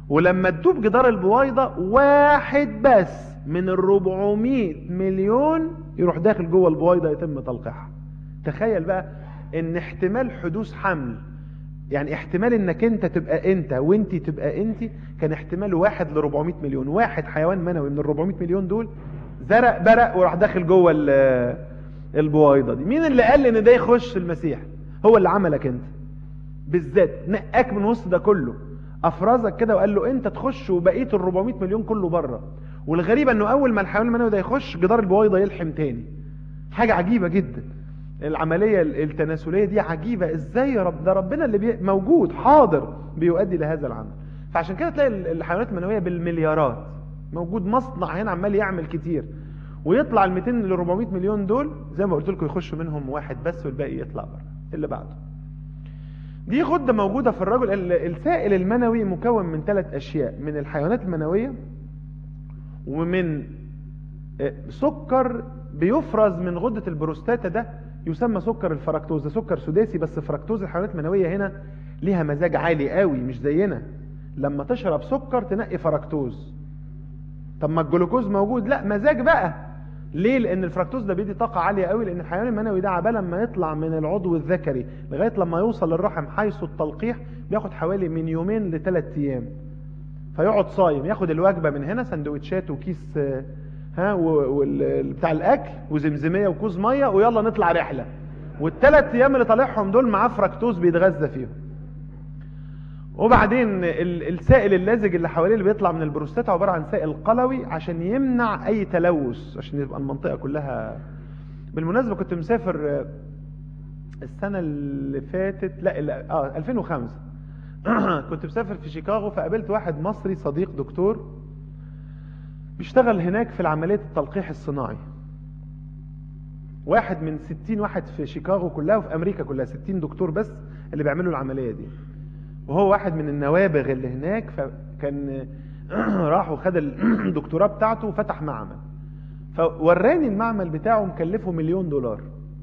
ولما تدوب جدار البويضة واحد بس من ال 400 مليون يروح داخل جوه البويضة يتم تلقيحها تخيل بقى ان احتمال حدوث حمل يعني احتمال انك انت تبقى انت وانت تبقى انت كان احتمال واحد ل 400 مليون واحد حيوان منوي من ال 400 مليون دول زرق برق وراح داخل جوه ال- البويضه دي مين اللي قال ان ده يخش المسيح هو اللي عملك انت بالذات نقاك من وسط ده كله افرزك كده وقال له انت تخش وبقيه ال 400 مليون كله بره والغريبه انه اول ما الحيوان المنوي ده يخش جدار البويضه يلحم تاني حاجه عجيبه جدا العمليه التناسليه دي عجيبه ازاي يا رب ده ربنا اللي بي... موجود حاضر بيؤدي لهذا العمل فعشان كده تلاقي الحيوانات المنويه بالمليارات موجود مصنع هنا عمال يعمل كتير ويطلع ال 200 ل 400 مليون دول زي ما قلت لكم يخش منهم واحد بس والباقي يطلع بره اللي بعده دي غده موجوده في الرجل ال- السائل المنوي مكون من ثلاث اشياء من الحيوانات المنويه ومن آه، سكر بيفرز من غده البروستاتا ده يسمى سكر الفركتوز ده سكر سداسي بس فركتوز الحيوانات المنويه هنا ليها مزاج عالي قوي مش زينا لما تشرب سكر تنقي فركتوز طب ما الجلوكوز موجود لا مزاج بقى ليه لان الفركتوز ده بيدي طاقه عاليه قوي لان الحيوان المنوي ده عبال ما يطلع من العضو الذكري لغايه لما يوصل للرحم حيث التلقيح بياخد حوالي من يومين لثلاث ايام فيقعد صايم ياخد الوجبه من هنا سندوتشات وكيس آه، ها و- وال- بتاع الاكل وزمزميه وكوز ميه ويلا نطلع رحله والثلاث ايام اللي طالعهم دول معاه فركتوز بيتغذى فيهم وبعدين ال- السائل اللازج اللي حواليه اللي بيطلع من البروستاتا عباره عن سائل قلوي عشان يمنع اي تلوث عشان يبقى المنطقه كلها بالمناسبه كنت مسافر آه، السنه اللي فاتت لا لا اه 2005 كنت مسافر في شيكاغو فقابلت واحد مصري صديق دكتور بيشتغل هناك في عمليه التلقيح الصناعي واحد من 60 واحد في شيكاغو كلها وفي امريكا كلها 60 دكتور بس اللي بيعملوا العمليه دي وهو واحد من النوابغ اللي هناك فكان راح وخد الدكتوراه بتاعته وفتح معمل فوراني المعمل بتاعه مكلفه مليون دولار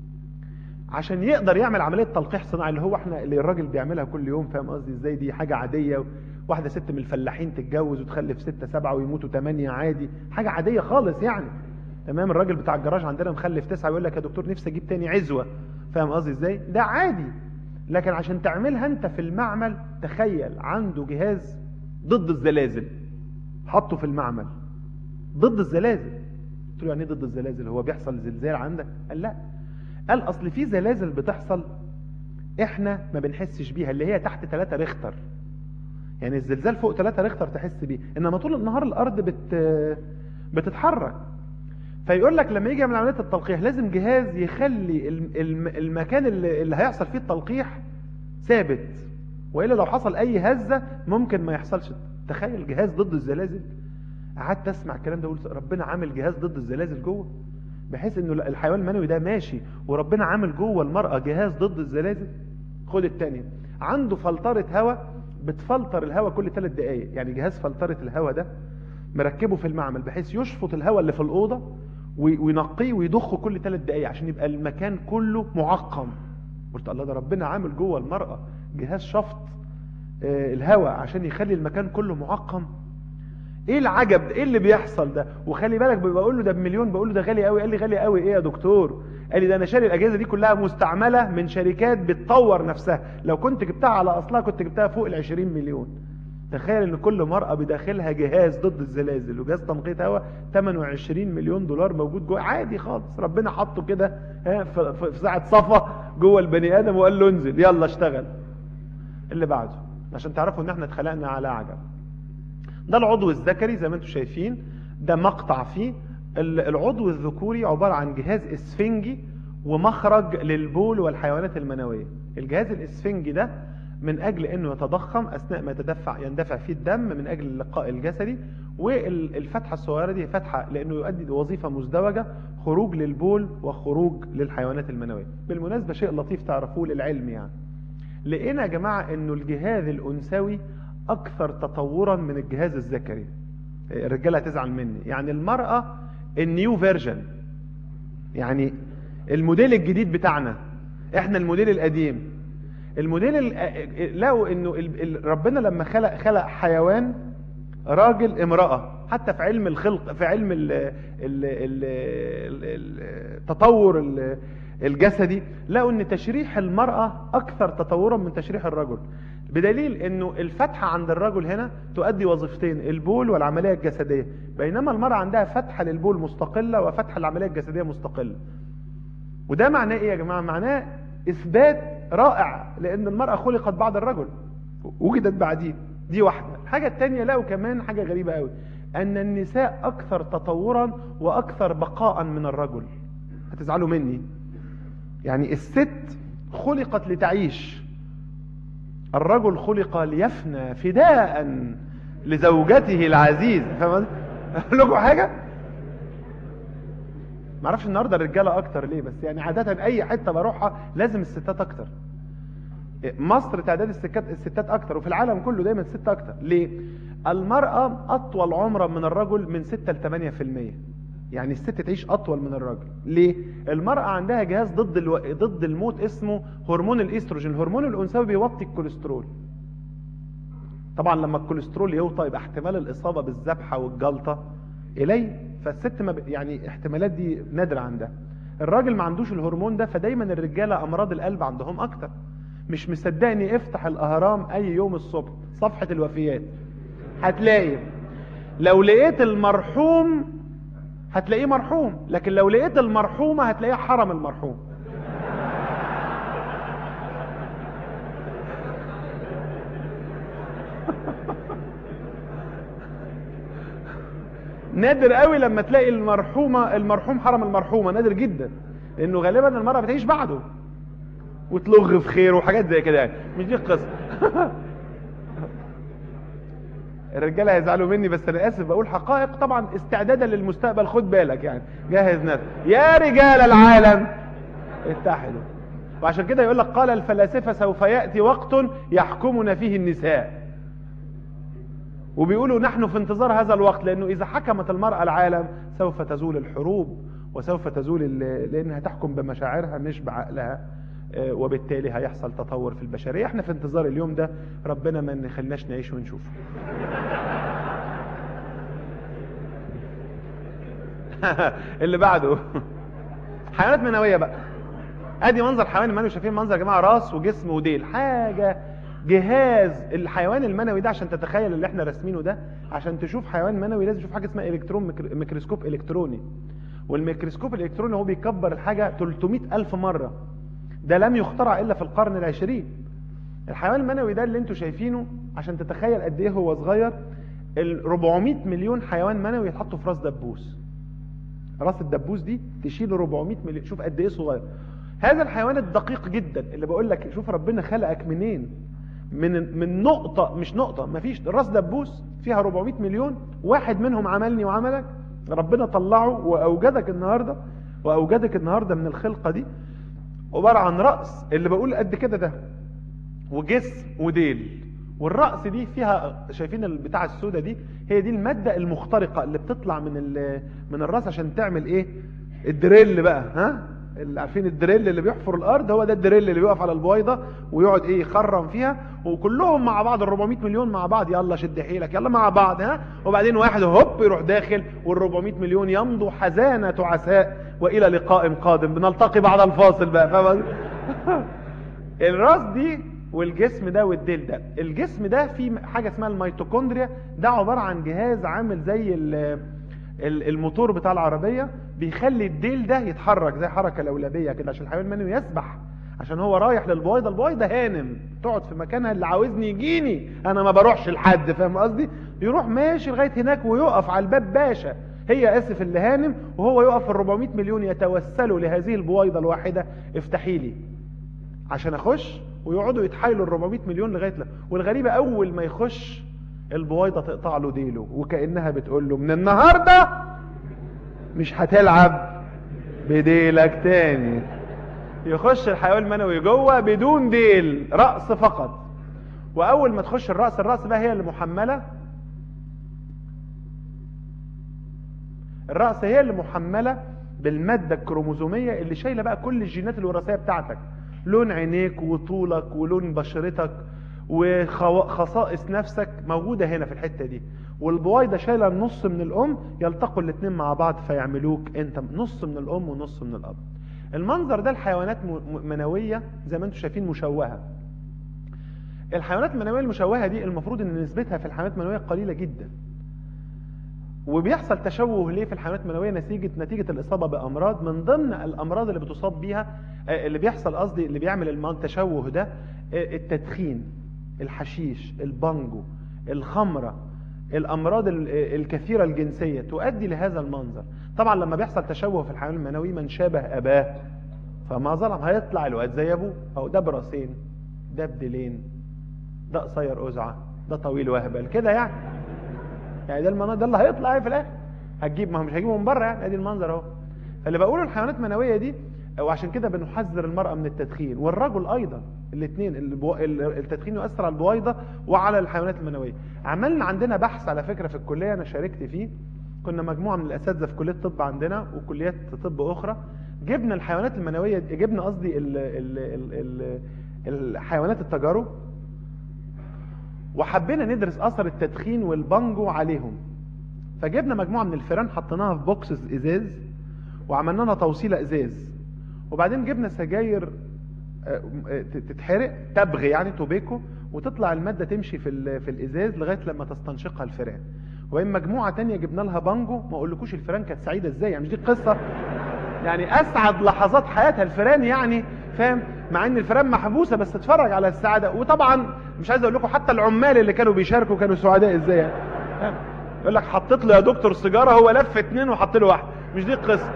عشان يقدر يعمل عمليه تلقيح صناعي اللي هو احنا اللي الراجل بيعملها كل يوم فاهم قصدي ازاي دي حاجه عاديه واحده ست من الفلاحين تتجوز وتخلف ستة سبعة ويموتوا ثمانية عادي حاجة عادية خالص يعني تمام الراجل بتاع الجراج عندنا مخلف تسعة يقول لك يا دكتور نفسي اجيب تاني عزوة فاهم قصدي ازاي ده عادي لكن عشان تعملها انت في المعمل تخيل عنده جهاز ضد الزلازل حطه في المعمل ضد الزلازل قلت له يعني ايه ضد الزلازل هو بيحصل زلزال عندك قال لا قال اصل في زلازل بتحصل احنا ما بنحسش بيها اللي هي تحت 3 ريختر يعني الزلزال فوق 3 ريختر تحس بيه انما طول النهار الارض بت بتتحرك فيقول لك لما يجي يعمل عمليه التلقيح لازم جهاز يخلي الم- الم- المكان اللي, اللي هيحصل فيه التلقيح ثابت والا لو حصل اي هزه ممكن ما يحصلش تخيل جهاز ضد الزلازل قعدت اسمع الكلام ده وقلت ربنا عامل جهاز ضد الزلازل جوه بحيث انه الحيوان المنوي ده ماشي وربنا عامل جوه المرأة جهاز ضد الزلازل خد التانية عنده فلترة هواء بتفلتر الهواء كل ثلاث دقايق يعني جهاز فلترة الهواء ده مركبه في المعمل بحيث يشفط الهواء اللي في الأوضة وي- وينقيه ويضخه كل ثلاث دقايق عشان يبقى المكان كله معقم قلت الله ده ربنا عامل جوه المرأة جهاز شفط آه، الهواء عشان يخلي المكان كله معقم ايه العجب ده؟ ايه اللي بيحصل ده وخلي بالك بقول له ده بمليون بقول له ده غالي قوي قال لي غالي قوي ايه يا دكتور قال لي ده انا شاري الاجهزه دي كلها مستعمله من شركات بتطور نفسها لو كنت جبتها على اصلها كنت جبتها فوق ال 20 مليون تخيل ان كل مرأة بداخلها جهاز ضد الزلازل وجهاز تنقية هواء 28 مليون دولار موجود جوه عادي خالص ربنا حطه كده ها، في في- في ساعة صفا جوه البني ادم وقال له انزل يلا اشتغل اللي بعده عشان تعرفوا ان احنا اتخلقنا على عجب ده العضو الذكري زي ما انتم شايفين ده مقطع فيه ال- العضو الذكوري عبارة عن جهاز اسفنجي ومخرج للبول والحيوانات المنوية الجهاز الاسفنجي ده من اجل انه يتضخم اثناء ما يتدفع يندفع فيه الدم من اجل اللقاء الجسدي والفتحة الصغيرة دي فتحة لانه يؤدي لوظيفة مزدوجة خروج للبول وخروج للحيوانات المنوية بالمناسبة شيء لطيف تعرفوه للعلم يعني لقينا يا جماعة انه الجهاز الانثوي اكثر تطورا من الجهاز الذكري الرجاله هتزعل مني يعني المرأة النيو فيرجن يعني الموديل الجديد بتاعنا احنا الموديل القديم الموديل ال- لقوا انه ال- ال- ربنا لما خلق خلق حيوان راجل امرأة حتى في علم الخلق في علم ال ال ال ال التطور ال- الجسدي لقوا ان تشريح المرأة اكثر تطورا من تشريح الرجل بدليل انه الفتحة عند الرجل هنا تؤدي وظيفتين البول والعملية الجسدية بينما المرأة عندها فتحة للبول مستقلة وفتحة للعملية الجسدية مستقلة وده معناه ايه يا جماعة معناه اثبات رائع لان المرأة خلقت بعد الرجل وجدت بعديه دي واحدة الحاجة التانية لقوا كمان حاجة غريبة قوي ان النساء اكثر تطورا واكثر بقاء من الرجل هتزعلوا مني يعني الست خلقت لتعيش الرجل خلق ليفنى فداء لزوجته العزيزة فاهم قصدي؟ اقول لكم حاجة ما اعرفش النهارده الرجاله اكتر ليه بس يعني عاده اي حته بروحها لازم الستات اكتر مصر تعداد الستات الستات اكتر وفي العالم كله دايما الست اكتر ليه المراه اطول عمرا من الرجل من 6 ل 8% يعني الست تعيش اطول من الراجل ليه المراه عندها جهاز ضد الو... ضد الموت اسمه هرمون الاستروجين الهرمون الانثوي بيوطي الكوليسترول طبعا لما الكوليسترول يوطى يبقى احتمال الاصابه بالذبحه والجلطه اليه فالست ما ب... يعني احتمالات دي نادره عندها الراجل ما عندوش الهرمون ده فدايما الرجاله امراض القلب عندهم اكتر مش مصدقني افتح الاهرام اي يوم الصبح صفحه الوفيات هتلاقي لو لقيت المرحوم هتلاقيه مرحوم لكن لو لقيت المرحومه هتلاقيها حرم المرحوم نادر قوي لما تلاقي المرحومه المرحوم حرم المرحومه نادر جدا لانه غالبا المراه بتعيش بعده وتلغ في خير وحاجات زي كده يعني مش دي القصه الرجاله هيزعلوا مني بس انا اسف بقول حقائق طبعا استعدادا للمستقبل خد بالك يعني جهز نفسك يا رجال العالم اتحدوا وعشان كده يقول لك قال الفلاسفه سوف ياتي وقت يحكمنا فيه النساء وبيقولوا نحن في انتظار هذا الوقت لانه اذا حكمت المراه العالم سوف تزول الحروب وسوف تزول ال- لانها تحكم بمشاعرها مش بعقلها آه، وبالتالي هيحصل تطور في البشريه احنا في انتظار اليوم ده ربنا ما نخلناش نعيش ونشوف اللي بعده حيوانات منويه بقى ادي منظر حيوان منوي شايفين منظر يا جماعه راس وجسم وديل حاجه جهاز الحيوان المنوي ده عشان تتخيل اللي احنا راسمينه ده عشان تشوف حيوان منوي لازم تشوف حاجه اسمها الكترون ميكرو- ميكروسكوب الكتروني والميكروسكوب الالكتروني هو بيكبر الحاجه 300 الف مره ده لم يخترع الا في القرن العشرين الحيوان المنوي ده اللي انتوا شايفينه عشان تتخيل قد ايه هو صغير ال 400 مليون حيوان منوي يتحطوا في راس دبوس راس الدبوس دي تشيل 400 مليون شوف قد ايه صغير هذا الحيوان الدقيق جدا اللي بقول لك شوف ربنا خلقك منين من من نقطة مش نقطة مفيش راس دبوس فيها 400 مليون واحد منهم عملني وعملك ربنا طلعه واوجدك النهارده واوجدك النهارده من الخلقة دي عبارة عن رأس اللي بقول قد كده ده وجسم وديل والرأس دي فيها شايفين البتاع السودة دي هي دي المادة المخترقة اللي بتطلع من ال- من الرأس عشان تعمل ايه الدريل بقى ها اللي عارفين الدريل اللي بيحفر الارض هو ده الدريل اللي بيقف على البويضة ويقعد ايه يخرم فيها وكلهم مع بعض ال 400 مليون مع بعض يلا شد حيلك يلا مع بعض ها وبعدين واحد هوب يروح داخل وال 400 مليون يمضوا حزانة عساء والى لقاء قادم بنلتقي بعد الفاصل بقى فاهم قصدي؟ الراس دي والجسم ده والديل ده الجسم ده فيه حاجة اسمها الميتوكوندريا ده عبارة عن جهاز عامل زي ال- ال- الموتور بتاع العربية بيخلي الديل ده يتحرك زي حركة لولبية كده عشان الحيوان المنوي يسبح عشان هو رايح للبويضة البويضة هانم تقعد في مكانها اللي عاوزني يجيني انا ما بروحش لحد فاهم قصدي يروح ماشي لغاية هناك ويقف على الباب باشا هي اسف اللي هانم وهو يقف ال 400 مليون يتوسلوا لهذه البويضة الواحدة افتحي لي عشان اخش ويقعدوا يتحايلوا ال 400 مليون لغايه لا والغريبه اول ما يخش البويضه تقطع له ديله وكانها بتقول له من النهارده مش هتلعب بديلك تاني يخش الحيوان المنوي جوه بدون ديل راس فقط واول ما تخش الراس الراس بقى هي اللي محمله الرأس هي اللي محملة بالمادة الكروموزومية اللي شايلة بقى كل الجينات الوراثية بتاعتك لون عينيك وطولك ولون بشرتك وخصائص نفسك موجودة هنا في الحتة دي والبويضة شايلة النص من الأم يلتقوا الاتنين مع بعض فيعملوك أنت نص من الأم ونص من الأب المنظر ده الحيوانات م- منوية زي ما انتم شايفين مشوهة الحيوانات المنوية المشوهة دي المفروض ان نسبتها في الحيوانات المنوية قليلة جدا وبيحصل تشوه ليه في الحيوانات المنوية نتيجة نتيجة الإصابة بأمراض من ضمن الأمراض اللي بتصاب بيها آه، اللي بيحصل قصدي اللي بيعمل الم- التشوه ده آه، التدخين الحشيش البانجو الخمرة الأمراض ال- آه، الكثيرة الجنسية تؤدي لهذا المنظر طبعا لما بيحصل تشوه في الحيوان المنوي من شابه أباه فما ظلم هيطلع الواد زي أبوه أو ده براسين ده بديلين ده قصير أزعة ده طويل وهبل كده يعني يعني ده المنظر ده اللي هيطلع ايه في الاخر هتجيب ما هو مش هيجيبه من بره يعني ادي المنظر اهو فاللي بقوله الحيوانات المنويه دي وعشان كده بنحذر المراه من التدخين والرجل ايضا الاثنين التدخين يؤثر على البويضه وعلى الحيوانات المنويه عملنا عندنا بحث على فكره في الكليه انا شاركت فيه كنا مجموعه من الاساتذه في كليه طب عندنا وكليات طب اخرى جبنا الحيوانات المنويه جبنا قصدي ال- ال- ال- ال- الحيوانات التجارب وحبينا ندرس اثر التدخين والبانجو عليهم فجبنا مجموعه من الفيران حطيناها في بوكسز ازاز وعملنا لها توصيله ازاز وبعدين جبنا سجاير آه، آه، تتحرق تبغ يعني توبيكو وتطلع الماده تمشي في ال- في الازاز لغايه لما تستنشقها الفيران وبعدين مجموعه تانية جبنا لها بانجو ما اقولكوش الفيران كانت سعيده ازاي يعني مش دي قصه يعني اسعد لحظات حياتها الفيران يعني فاهم مع ان الفيران محبوسه بس تتفرج على السعاده وطبعا مش عايز اقول لكم حتى العمال اللي كانوا بيشاركوا كانوا سعداء ازاي يعني فاهم؟ يقول لك حطيت له يا دكتور سيجاره هو لف اتنين وحط له واحده مش دي القصه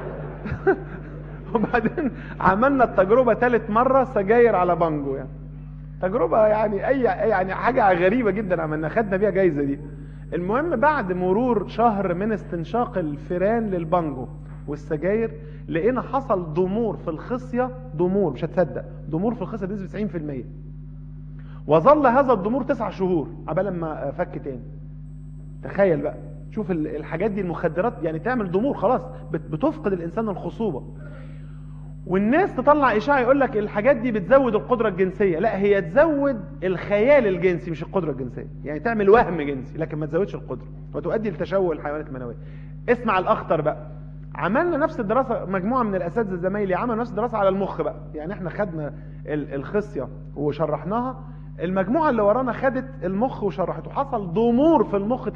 وبعدين عملنا التجربه ثالث مره سجاير على بانجو يعني تجربه يعني اي يعني حاجه غريبه جدا عملنا خدنا بيها جايزه دي المهم بعد مرور شهر من استنشاق الفيران للبانجو والسجاير لقينا حصل ضمور في الخصيه ضمور مش هتصدق ضمور في الخصيه بنسبه 90% وظل هذا الضمور تسع شهور عبال ما فك تاني تخيل بقى شوف ال- الحاجات دي المخدرات يعني تعمل ضمور خلاص بت- بتفقد الانسان الخصوبه والناس تطلع اشاعه يقول لك الحاجات دي بتزود القدره الجنسيه لا هي تزود الخيال الجنسي مش القدره الجنسيه يعني تعمل وهم جنسي لكن ما تزودش القدره وتؤدي لتشوه الحيوانات المنويه اسمع الاخطر بقى عملنا نفس الدراسه مجموعه من الاساتذه زمايلي عملوا نفس الدراسه على المخ بقى يعني احنا خدنا ال- الخصيه وشرحناها المجموعه اللي ورانا خدت المخ وشرحته حصل ضمور في المخ 30%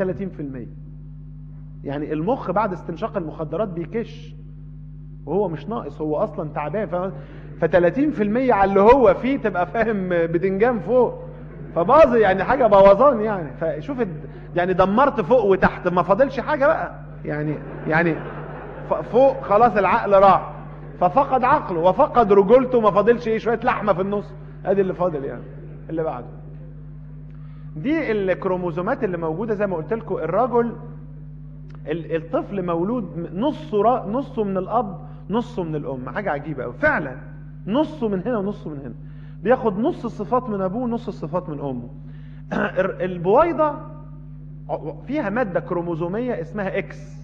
يعني المخ بعد استنشاق المخدرات بيكش وهو مش ناقص هو اصلا تعبان ف ف 30% على اللي هو فيه تبقى فاهم بدنجان فوق فباظ يعني حاجه بوظان يعني فشوف الد- يعني دمرت فوق وتحت ما فاضلش حاجه بقى يعني يعني ف- فوق خلاص العقل راح ففقد عقله وفقد رجولته ما فاضلش ايه شويه لحمه في النص ادي اللي فاضل يعني اللي بعده دي الكروموزومات اللي موجوده زي ما قلت لكم الرجل ال- الطفل مولود نصه را- نصه من الاب نصه من الام حاجه عجيبه قوي فعلا نصه من هنا ونصه من هنا بياخد نص الصفات من ابوه ونص الصفات من امه ال- البويضه ع- فيها ماده كروموزوميه اسمها اكس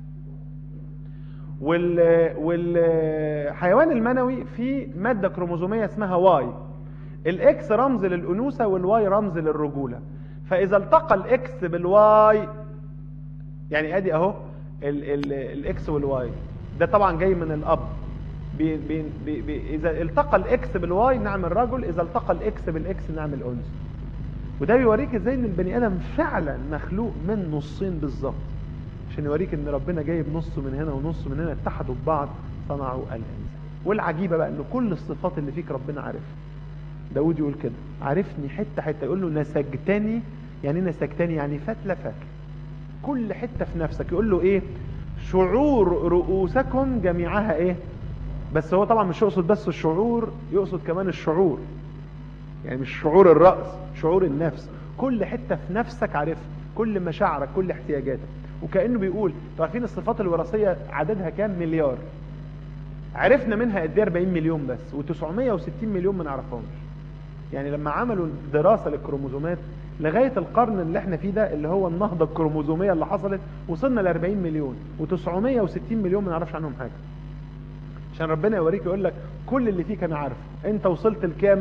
وال والحيوان المنوي فيه ماده كروموزوميه اسمها واي الاكس رمز للانوثه والواي رمز للرجوله فاذا التقى الاكس بالواي يعني ادي اهو ال ال الاكس والواي ده طبعا جاي من الاب بي بي بي بي اذا التقى الاكس بالواي نعمل رجل اذا التقى الاكس بالاكس نعمل انثى وده بيوريك ازاي ان البني ادم فعلا مخلوق من نصين بالظبط عشان يوريك ان ربنا جايب نص من هنا ونص من هنا اتحدوا ببعض صنعوا الانسان والعجيبه بقى ان كل الصفات اللي فيك ربنا عارفها داود يقول كده عارفني حته حته يقول له نسجتني يعني ايه نسجتني يعني فتله فتله كل حته في نفسك يقول له ايه شعور رؤوسكم جميعها ايه بس هو طبعا مش يقصد بس الشعور يقصد كمان الشعور يعني مش شعور الرأس شعور النفس كل حتة في نفسك عارفها كل مشاعرك كل احتياجاتك وكأنه بيقول انتوا عارفين الصفات الوراثية عددها كام مليار عرفنا منها قد ايه 40 مليون بس و960 مليون ما نعرفهمش يعني لما عملوا دراسة للكروموزومات لغاية القرن اللي احنا فيه ده اللي هو النهضة الكروموزومية اللي حصلت وصلنا ل 40 مليون و960 مليون ما نعرفش عنهم حاجة عشان ربنا يوريك يقول لك كل اللي فيك انا عارفه انت وصلت لكام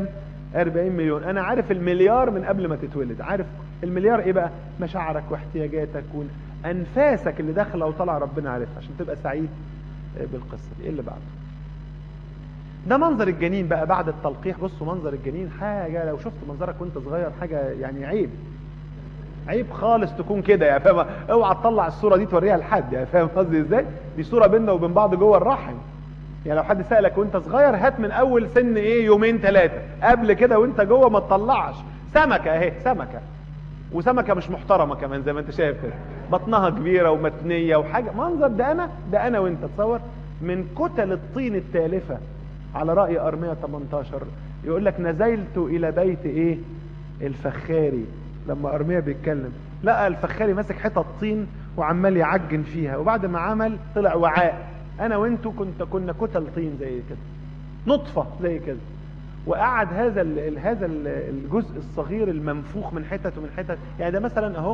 40 مليون انا عارف المليار من قبل ما تتولد عارف المليار ايه بقى مشاعرك واحتياجاتك وانفاسك اللي داخله وطالعه ربنا عارفها عشان تبقى سعيد بالقصه دي ايه اللي بعده ده منظر الجنين بقى بعد التلقيح بصوا منظر الجنين حاجه لو شفت منظرك وانت صغير حاجه يعني عيب عيب خالص تكون كده يا فاهم اوعى تطلع الصوره دي توريها لحد يعني فاهم قصدي ازاي دي صوره بيننا وبين بعض جوه الرحم يعني لو حد سالك وانت صغير هات من اول سن ايه يومين ثلاثه قبل كده وانت جوه ما تطلعش سمكه اهي سمكه وسمكه مش محترمه كمان زي ما انت شايف كده بطنها كبيره ومتنيه وحاجه منظر ده انا ده انا وانت تصور من كتل الطين التالفه على راي ارميه 18 يقول لك نزلت الى بيت ايه الفخاري لما ارميه بيتكلم لقى الفخاري ماسك حتت طين وعمال يعجن فيها وبعد ما عمل طلع وعاء انا وانتو كنت كنا كتل طين زي كده نطفه زي كده وقعد هذا ال هذا ال الجزء الصغير المنفوخ من حتت ومن حتت يعني ده مثلا اهو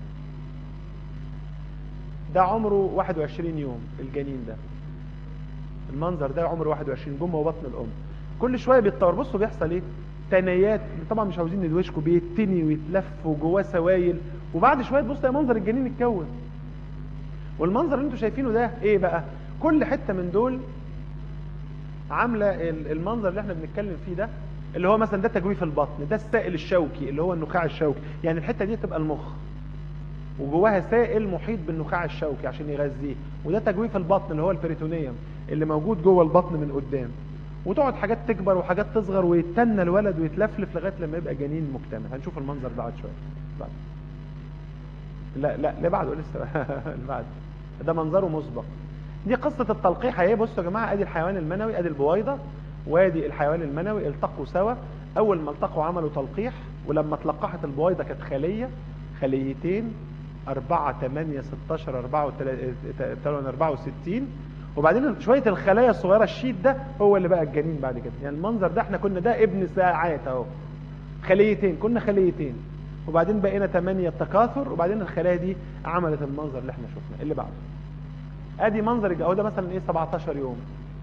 ده عمره 21 يوم الجنين ده المنظر ده عمره 21 جمه وبطن الام كل شويه بيتطور بصوا بيحصل ايه تنايات طبعا مش عاوزين ندوشكوا بيتني ويتلف وجواه سوائل وبعد شويه تبص تلاقي منظر الجنين اتكون والمنظر اللي انتوا شايفينه ده ايه بقى كل حته من دول عامله المنظر اللي احنا بنتكلم فيه ده اللي هو مثلا ده تجويف البطن ده السائل الشوكي اللي هو النخاع الشوكي يعني الحته دي تبقى المخ وجواها سائل محيط بالنخاع الشوكي عشان يغذيه وده تجويف البطن اللي هو البريتونيوم اللي موجود جوه البطن من قدام وتقعد حاجات تكبر وحاجات تصغر ويتنى الولد ويتلفلف لغايه لما يبقى جنين مكتمل هنشوف المنظر ده بعد شويه بعد لا لا اللي بعده لسه اللي بعده ده منظره مسبق دي قصه التلقيح اهي بصوا يا جماعه ادي الحيوان المنوي ادي البويضه وادي الحيوان المنوي التقوا سوا اول ما التقوا عملوا تلقيح ولما تلقحت البويضه كانت خليه خليتين 4 8 16 4 64 وبعدين شويه الخلايا الصغيره الشيت ده هو اللي بقى الجنين بعد كده يعني المنظر ده احنا كنا ده ابن ساعات اهو خليتين كنا خليتين وبعدين بقينا 8 تكاثر وبعدين الخلايا دي عملت المنظر اللي احنا شفناه اللي بعده ادي منظر اهو ده مثلا ايه 17 يوم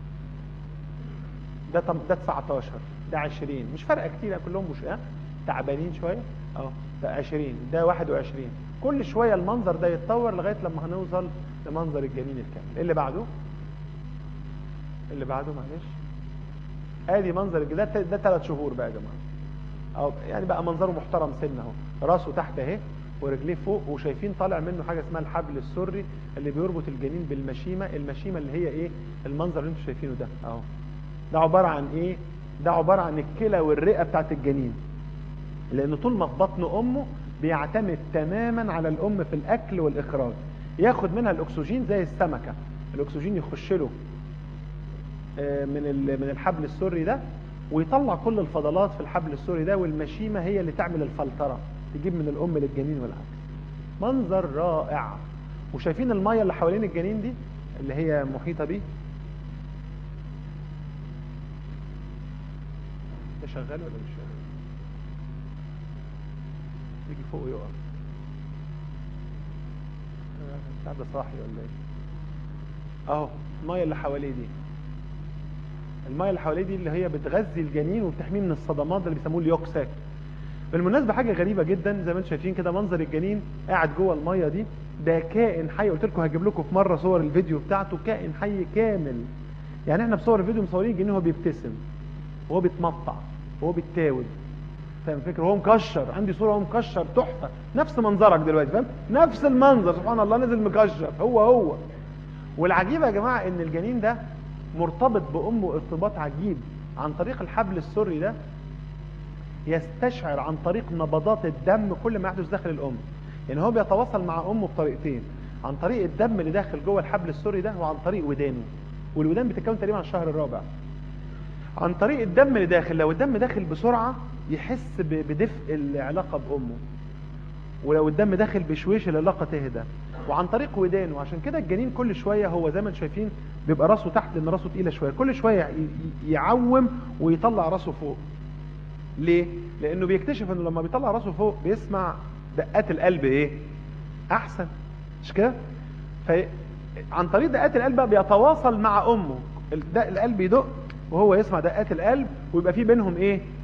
ده ده 19 ده 20 مش فارقه كتير كلهم مش اه تعبانين شويه اه ده 20 ده 21 كل شويه المنظر ده يتطور لغايه لما هنوصل لمنظر الجنين الكامل اللي بعده اللي بعده معلش ادي منظر ده ده ثلاث شهور بقى يا جماعه او يعني بقى منظره محترم سن اهو راسه تحت اهي ورجليه فوق وشايفين طالع منه حاجه اسمها الحبل السري اللي بيربط الجنين بالمشيمه المشيمه اللي هي ايه المنظر اللي انتم شايفينه ده اهو ده عباره عن ايه ده عباره عن الكلى والرئه بتاعت الجنين لان طول ما في بطن امه بيعتمد تماما على الام في الاكل والاخراج ياخد منها الاكسجين زي السمكه الاكسجين يخش له من من الحبل السري ده ويطلع كل الفضلات في الحبل السري ده والمشيمه هي اللي تعمل الفلتره تجيب من الام للجنين والعكس منظر رائع وشايفين الميه اللي حوالين الجنين دي اللي هي محيطه بيه ده شغال ولا مش شغال يجي فوق يقف مش ده صاحي ولا ايه اهو الميه اللي حواليه دي الميه اللي حواليه دي اللي هي بتغذي الجنين وبتحميه من الصدمات اللي بيسموه اليوكساك بالمناسبه حاجه غريبه جدا زي ما انتم شايفين كده منظر الجنين قاعد جوه الميه دي ده كائن حي قلت لكم هجيب لكم في مره صور الفيديو بتاعته كائن حي كامل يعني احنا بصور الفيديو مصورين الجنين وهو بيبتسم وهو بيتمطع وهو بيتاود فاهم الفكره وهو مكشر عندي صوره وهو مكشر تحفه نفس منظرك دلوقتي فاهم نفس المنظر سبحان الله نزل مكشر هو هو والعجيب يا جماعه ان الجنين ده مرتبط بامه ارتباط عجيب عن طريق الحبل السري ده يستشعر عن طريق نبضات الدم كل ما يحدث داخل الام يعني هو بيتواصل مع امه بطريقتين عن طريق الدم اللي داخل جوه الحبل السري ده وعن طريق ودانه والودان بتتكون تقريبا على الشهر الرابع عن طريق الدم اللي داخل لو الدم داخل بسرعه يحس بدفء العلاقه بامه ولو الدم داخل بشويش العلاقه تهدى وعن طريق ودانه عشان كده الجنين كل شويه هو زي ما انتم شايفين بيبقى راسه تحت لان راسه تقيله شويه كل شويه يعوم ويطلع راسه فوق ليه لانه بيكتشف انه لما بيطلع راسه فوق بيسمع دقات القلب ايه احسن مش كده فعن طريق دقات القلب بقى بيتواصل مع امه القلب يدق وهو يسمع دقات القلب ويبقى في بينهم ايه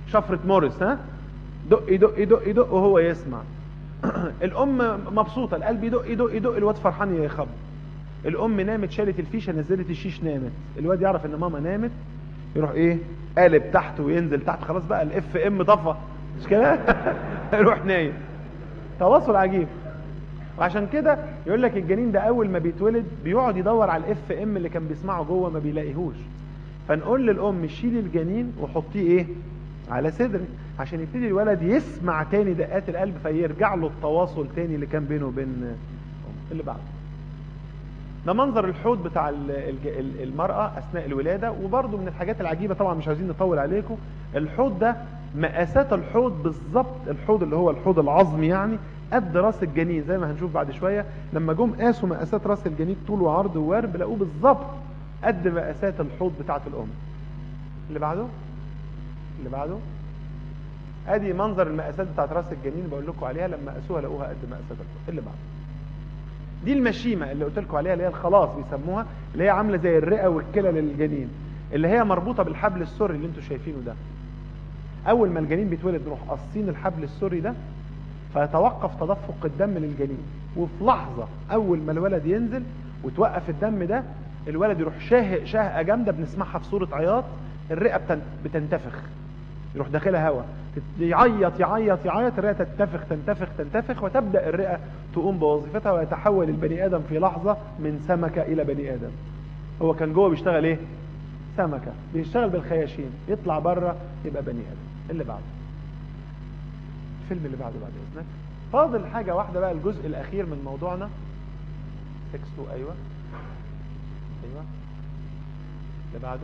شفرة مورس ها دق يدق يدق يدق وهو يسمع الام مبسوطة القلب يدق يدق يدق الواد فرحان يخبط الام نامت شالت الفيشه نزلت الشيش نامت الواد يعرف ان ماما نامت يروح ايه قالب تحت وينزل تحت خلاص بقى الاف ام طفى مش كده يروح نايم تواصل عجيب وعشان كده يقول لك الجنين ده اول ما بيتولد بيقعد يدور على الاف ام اللي كان بيسمعه جوه ما بيلاقيهوش فنقول للام شيلي الجنين وحطيه ايه على صدرك عشان يبتدي الولد يسمع تاني دقات القلب فيرجع له التواصل تاني اللي كان بينه وبين أمه. اللي بعده ده منظر الحوض بتاع ال- الج- ال- المرأة أثناء الولادة وبرضه من الحاجات العجيبة طبعا مش عايزين نطول عليكم الحوض ده مقاسات الحوض بالظبط الحوض اللي هو الحوض العظمي يعني قد راس الجنين زي ما هنشوف بعد شوية لما جم قاسوا مقاسات راس الجنين طول وعرض وورب لقوه بالظبط قد مقاسات الحوض بتاعة الأم اللي بعده اللي بعده ادي منظر المقاسات بتاعت راس الجنين اللي بقول لكم عليها لما قاسوها لقوها قد مقاسات الحوض اللي بعده دي المشيمة اللي قلت لكم عليها اللي هي الخلاص بيسموها اللي هي عاملة زي الرئة والكلى للجنين اللي هي مربوطة بالحبل السري اللي انتوا شايفينه ده اول ما الجنين بيتولد نروح قاصين الحبل السري ده فيتوقف تدفق الدم للجنين وفي لحظة اول ما الولد ينزل وتوقف الدم ده الولد يروح شاهق شهقة جامدة بنسمعها في صورة عياط الرئة بتن- بتنتفخ يروح داخلها هواء يعيط يعيط يعيط الرئة تنتفخ تنتفخ تنتفخ وتبدأ الرئة تقوم بوظيفتها ويتحول البني آدم في لحظة من سمكة إلى بني آدم هو كان جوه بيشتغل ايه سمكة بيشتغل بالخياشيم يطلع بره يبقى بني آدم اللي بعده الفيلم اللي بعده بعد إذنك فاضل حاجة واحدة بقى الجزء الأخير من موضوعنا 6 2 أيوة أيوة اللي بعده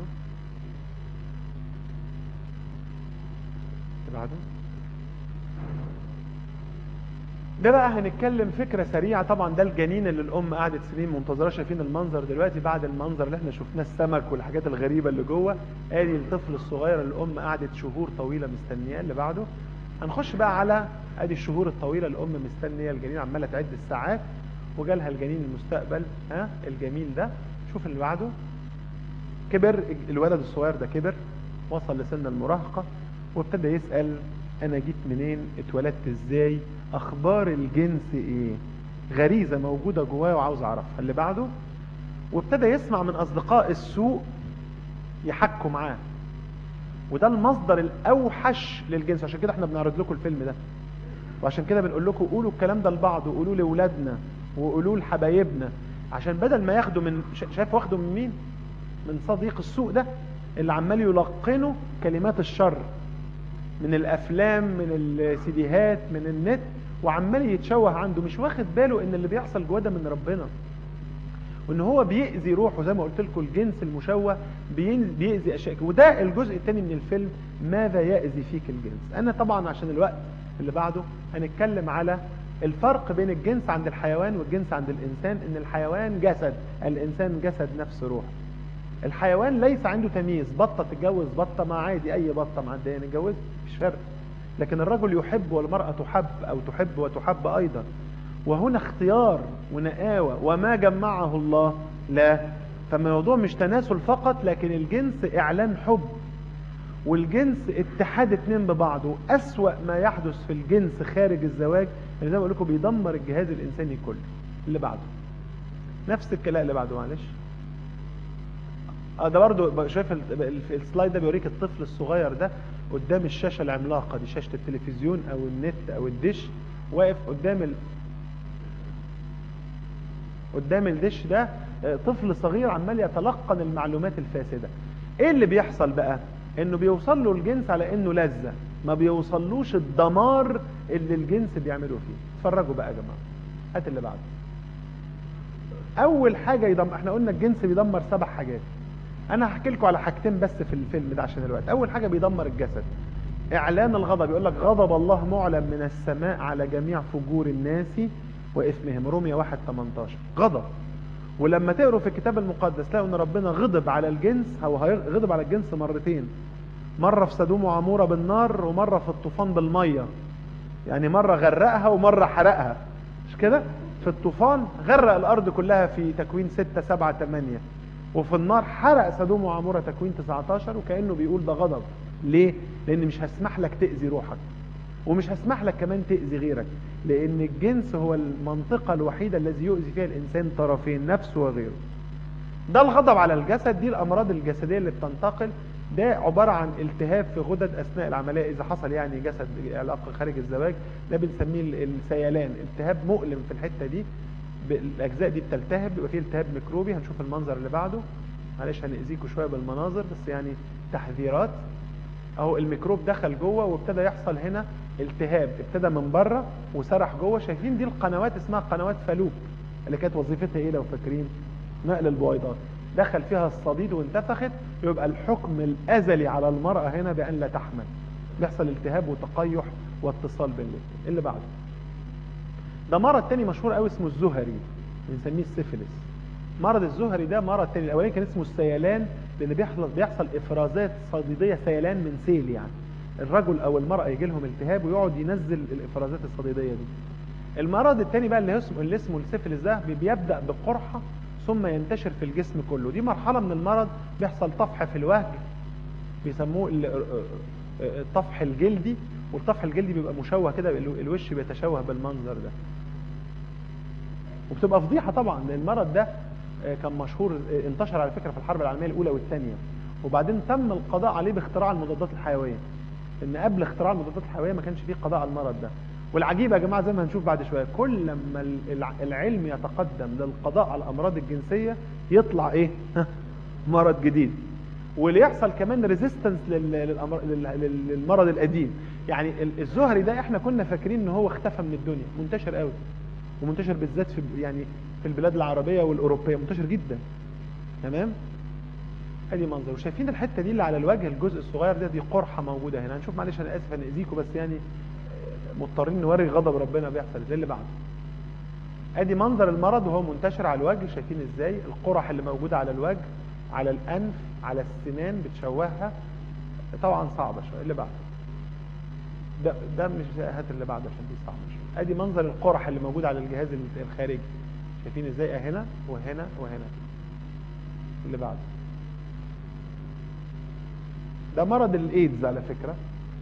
اللي بعده ده بقى هنتكلم فكرة سريعة طبعا ده الجنين اللي الأم قعدت سنين منتظرة شايفين المنظر دلوقتي بعد المنظر اللي احنا شفناه السمك والحاجات الغريبة اللي جوه ادي الطفل الصغير اللي الأم قعدت شهور طويلة مستنياه اللي بعده هنخش بقى على ادي الشهور الطويلة الأم مستنية الجنين عمالة تعد الساعات وجالها الجنين المستقبل ها الجميل ده شوف اللي بعده كبر الولد الصغير ده كبر وصل لسن المراهقة وابتدى يسأل انا جيت منين اتولدت ازاي اخبار الجنس ايه غريزة موجودة جواه وعاوز اعرفها اللي بعده وابتدى يسمع من اصدقاء السوء يحكوا معاه وده المصدر الاوحش للجنس عشان كده احنا بنعرض لكم الفيلم ده وعشان كده بنقول لكم قولوا الكلام ده لبعض وقولوا لاولادنا وقولوا لحبايبنا عشان بدل ما ياخدوا من شا- شايف واخده من مين من صديق السوء ده اللي عمال يلقنه كلمات الشر من الافلام من السيديهات من النت وعمال يتشوه عنده مش واخد باله ان اللي بيحصل جواه ده من ربنا وان هو بيأذي روحه زي ما قلت لكم الجنس المشوه بين- بيأذي اشياء كتير. وده الجزء الثاني من الفيلم ماذا يأذي فيك الجنس انا طبعا عشان الوقت اللي بعده هنتكلم على الفرق بين الجنس عند الحيوان والجنس عند الانسان ان الحيوان جسد الانسان جسد نفس روح الحيوان ليس عنده تمييز بطة تتجوز بطة ما عادي اي بطة معدية نتجوز مش فرق لكن الرجل يحب والمرأة تحب او تحب وتحب ايضا وهنا اختيار ونقاوة وما جمعه الله لا فالموضوع مش تناسل فقط لكن الجنس اعلان حب والجنس اتحاد اتنين ببعض واسوأ ما يحدث في الجنس خارج الزواج اللي زي ما بقول لكم بيدمر الجهاز الانساني كله اللي بعده نفس الكلام اللي بعده معلش اه ده برضه شايف ال- ال- السلايد ده بيوريك الطفل الصغير ده قدام الشاشه العملاقه دي شاشه التلفزيون او النت او الدش واقف قدام ال... قدام الدش ده آه، طفل صغير عمال يتلقن المعلومات الفاسده ايه اللي بيحصل بقى انه بيوصل له الجنس على انه لذه ما بيوصلوش الدمار اللي الجنس بيعمله فيه اتفرجوا بقى يا جماعه هات اللي بعده اول حاجه يدمر احنا قلنا الجنس بيدمر سبع حاجات انا هحكي لكم على حاجتين بس في الفيلم ده عشان الوقت اول حاجه بيدمر الجسد اعلان الغضب يقول لك غضب الله معلن من السماء على جميع فجور الناس واثمهم روميا 1 18 غضب ولما تقروا في الكتاب المقدس تلاقوا ان ربنا غضب على الجنس او هي- غضب على الجنس مرتين مره في سدوم وعموره بالنار ومره في الطوفان بالميه يعني مرة غرقها ومرة حرقها مش كده في الطوفان غرق الأرض كلها في تكوين 6 7 8 وفي النار حرق سدوم وعمورة تكوين 19 وكأنه بيقول ده غضب ليه لان مش هسمح لك تاذي روحك ومش هسمح لك كمان تاذي غيرك لان الجنس هو المنطقه الوحيده الذي يؤذي فيها الانسان طرفين نفسه وغيره ده الغضب على الجسد دي الامراض الجسديه اللي بتنتقل ده عبارة عن التهاب في غدد أثناء العملية إذا حصل يعني جسد علاقة خارج الزواج ده بنسميه السيلان التهاب مؤلم في الحتة دي الأجزاء دي بتلتهب بيبقى فيه التهاب ميكروبي هنشوف المنظر اللي بعده معلش هنأذيكوا شوية بالمناظر بس يعني تحذيرات اهو الميكروب دخل جوه وابتدى يحصل هنا التهاب ابتدى من بره وسرح جوه شايفين دي القنوات اسمها قنوات فالوب اللي كانت وظيفتها ايه لو فاكرين نقل البويضات دخل فيها الصديد وانتفخت يبقى الحكم الازلي على المرأة هنا بان لا تحمل بيحصل التهاب وتقيح واتصال بالاثنين اللي بعده ده مرض تاني مشهور قوي اسمه الزهري بنسميه السيفيلس مرض الزهري ده مرض تاني الاولاني كان اسمه السيلان لان بيحصل بيحصل افرازات صديديه سيلان من سيل يعني الرجل او المراه يجي لهم التهاب ويقعد ينزل الافرازات الصديديه دي المرض التاني بقى اللي اسمه اللي اسمه السيفيلس ده بيبدا بقرحه ثم ينتشر في الجسم كله دي مرحله من المرض بيحصل طفح في الوجه بيسموه الطفح الجلدي والطفح الجلدي بيبقى مشوه كده الوش بيتشوه بالمنظر ده وبتبقى فضيحه طبعا لان المرض ده كان مشهور انتشر على فكره في الحرب العالميه الاولى والثانيه وبعدين تم القضاء عليه باختراع المضادات الحيويه ان قبل اختراع المضادات الحيويه ما كانش فيه قضاء على المرض ده والعجيب يا جماعه زي ما هنشوف بعد شويه كل ما العلم يتقدم للقضاء على الامراض الجنسيه يطلع ايه مرض جديد واللي يحصل كمان ريزيستنس للمرض القديم يعني الزهري ده احنا كنا فاكرين ان هو اختفى من الدنيا منتشر قوي ومنتشر بالذات في يعني في البلاد العربيه والاوروبيه منتشر جدا تمام ادي منظر وشايفين الحته دي اللي على الوجه الجزء الصغير ده دي قرحه موجوده هنا هنشوف معلش انا اسف هنأذيكم بس يعني مضطرين نوري غضب ربنا بيحصل زي اللي بعده ادي منظر المرض وهو منتشر على الوجه شايفين ازاي القرح اللي موجوده على الوجه على الانف على السنان بتشوهها طبعا صعبه شويه اللي بعده ده ده مش هات اللي بعده عشان دي صعبه شويه ادي منظر القرح اللي موجود على الجهاز الخارجي شايفين ازاي هنا وهنا وهنا اللي بعده ده مرض الايدز على فكره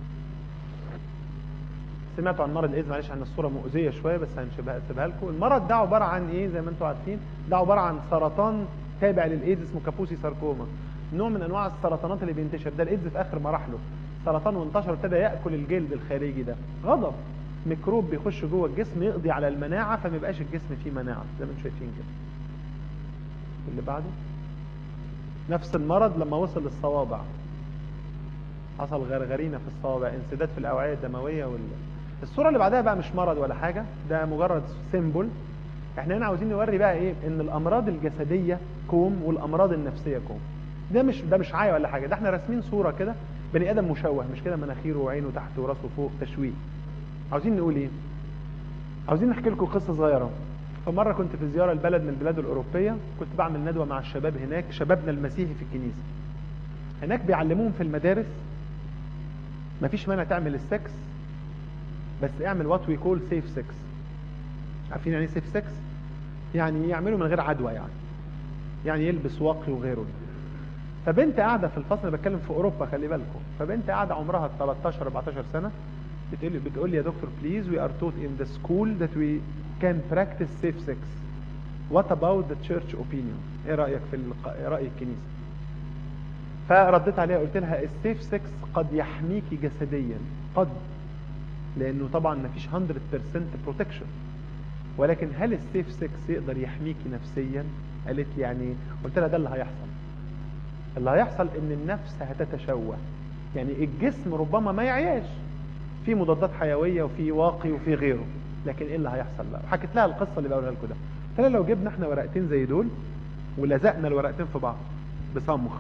سمعتوا عن مرض الايدز معلش عن الصوره مؤذيه شويه بس هنسيبها لكم المرض ده عباره عن ايه زي ما انتم عارفين ده عباره عن سرطان تابع للايدز اسمه كابوسي ساركوما نوع من انواع السرطانات اللي بينتشر ده الايدز في اخر مراحله سرطان وانتشر ابتدى ياكل الجلد الخارجي ده غضب ميكروب بيخش جوه الجسم يقضي على المناعه فما يبقاش الجسم فيه مناعه زي ما انتم شايفين كده اللي بعده نفس المرض لما وصل للصوابع حصل غرغرينه في الصوابع انسداد في الاوعيه الدمويه وال... الصوره اللي بعدها بقى مش مرض ولا حاجه ده مجرد سيمبل احنا هنا عاوزين نوري بقى ايه ان الامراض الجسديه كوم والامراض النفسيه كوم ده مش ده مش عايه ولا حاجه ده احنا راسمين صوره كده بني ادم مشوه مش كده مناخيره وعينه تحت وراسه فوق تشويه عاوزين نقول ايه عاوزين نحكي لكم قصه صغيره فمره كنت في زياره لبلد من البلاد الاوروبيه كنت بعمل ندوه مع الشباب هناك شبابنا المسيحي في الكنيسه هناك بيعلموهم في المدارس مفيش مانع تعمل السكس بس اعمل وات وي كول سيف سكس عارفين يعني ايه سيف سكس يعني يعملوا من غير عدوى يعني يعني يلبس واقي وغيره فبنت قاعده في الفصل انا بتكلم في اوروبا خلي بالكم فبنت قاعده عمرها 13 14 سنه بتقول بتقول لي يا دكتور بليز وي ار توت ان ذا سكول ذات وي كان براكتس سيف سكس وات اباوت ذا تشيرش اوبينيون ايه رايك في الق... راي الكنيسه فرديت عليها قلت لها السيف سكس قد يحميكي جسديا قد لانه طبعا ما فيش 100% بروتكشن ولكن هل السيف سكس يقدر يحميكي نفسيا قالت لي يعني قلت لها ده اللي هيحصل اللي هيحصل ان النفس هتتشوه يعني الجسم ربما ما يعياش في مضادات حيويه وفي واقي وفي غيره لكن ايه اللي هيحصل بقى حكيت لها القصه اللي بقولها لكم ده قلت لها لو جبنا احنا ورقتين زي دول ولزقنا الورقتين في بعض بصمغ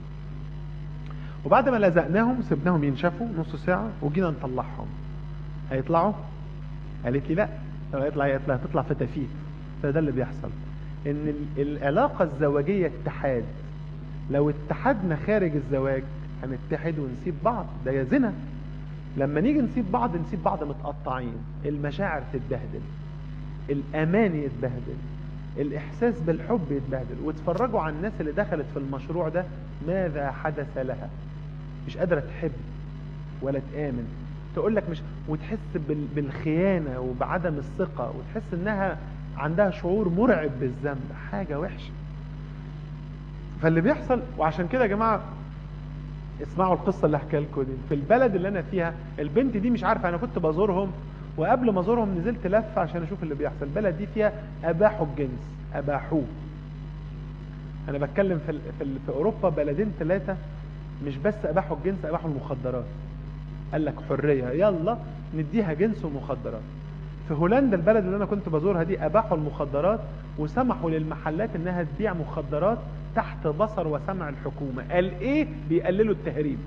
وبعد ما لزقناهم سبناهم ينشفوا نص ساعه وجينا نطلعهم هيطلعوا قالت لي لا لو هيطلع هيطلع هتطلع فتافيت فده اللي بيحصل ان العلاقه الزواجيه اتحاد لو اتحدنا خارج الزواج هنتحد ونسيب بعض ده يا زنا لما نيجي نسيب بعض نسيب بعض متقطعين المشاعر تتبهدل الامان يتبهدل الاحساس بالحب يتبهدل واتفرجوا على الناس اللي دخلت في المشروع ده ماذا حدث لها مش قادره تحب ولا تآمن تقول لك مش وتحس بال... بالخيانة وبعدم الثقة وتحس انها عندها شعور مرعب بالذنب حاجة وحشة فاللي بيحصل وعشان كده يا جماعة اسمعوا القصة اللي هحكيها لكم دي في البلد اللي انا فيها البنت دي مش عارفة انا كنت بزورهم وقبل ما ازورهم نزلت لفة عشان اشوف اللي بيحصل البلد دي فيها اباحوا الجنس اباحوه انا بتكلم في ال... في, ال... في اوروبا بلدين ثلاثة مش بس اباحوا الجنس اباحوا المخدرات قال لك حرية يلا نديها جنس ومخدرات في هولندا البلد اللي انا كنت بزورها دي اباحوا المخدرات وسمحوا للمحلات انها تبيع مخدرات تحت بصر وسمع الحكومة قال ايه بيقللوا التهريب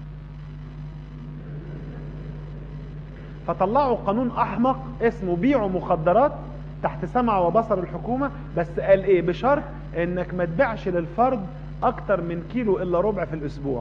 فطلعوا قانون احمق اسمه بيعوا مخدرات تحت سمع وبصر الحكومة بس قال ايه بشرط انك ما تبيعش للفرد اكتر من كيلو الا ربع في الاسبوع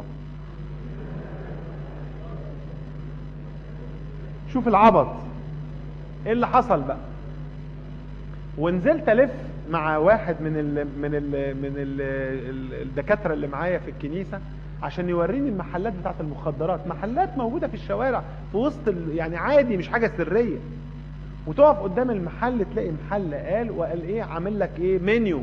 شوف العبط ايه اللي حصل بقى ونزلت الف مع واحد من ال من ال من ال الدكاتره اللي معايا في الكنيسه عشان يوريني المحلات بتاعت المخدرات محلات موجوده في الشوارع في وسط يعني عادي مش حاجه سريه وتقف قدام المحل تلاقي محل قال وقال ايه عامل لك ايه منيو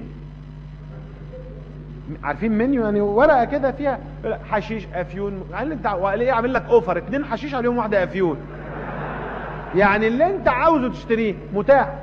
عارفين منيو يعني ورقه كده فيها حشيش افيون قال انت وقال ايه عامل لك اوفر اتنين حشيش عليهم واحده افيون يعني اللي انت عاوزه تشتريه متاح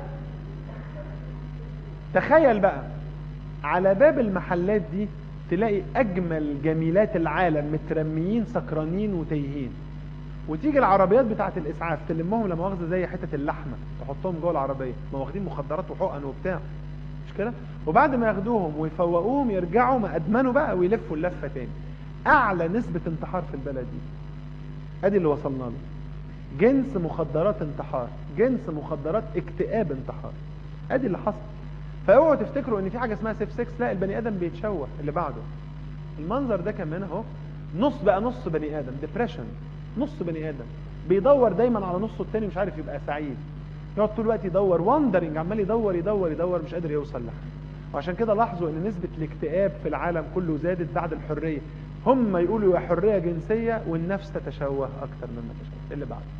تخيل بقى على باب المحلات دي تلاقي اجمل جميلات العالم مترميين سكرانين وتايهين وتيجي العربيات بتاعه الاسعاف تلمهم لا مؤاخذه زي حته اللحمه تحطهم جوه العربيه ما واخدين مخدرات وحقن وبتاع مش كده وبعد ما ياخدوهم ويفوقوهم يرجعوا ما ادمنوا بقى ويلفوا اللفه تاني اعلى نسبه انتحار في البلد دي ادي اللي وصلنا له جنس مخدرات انتحار جنس مخدرات اكتئاب انتحار ادي اللي حصل فاوعوا تفتكروا ان في حاجه اسمها سيف سكس لا البني ادم بيتشوه اللي بعده المنظر ده كمان اهو نص بقى نص بني ادم ديبريشن نص بني ادم بيدور دايما على نصه التاني مش عارف يبقى سعيد يقعد طول الوقت يدور واندرنج عمال يدور يدور يدور مش قادر يوصل لحاجه وعشان كده لاحظوا ان نسبه الاكتئاب في العالم كله زادت بعد الحريه هم يقولوا يا حريه جنسيه والنفس تتشوه اكتر مما تشوه اللي بعده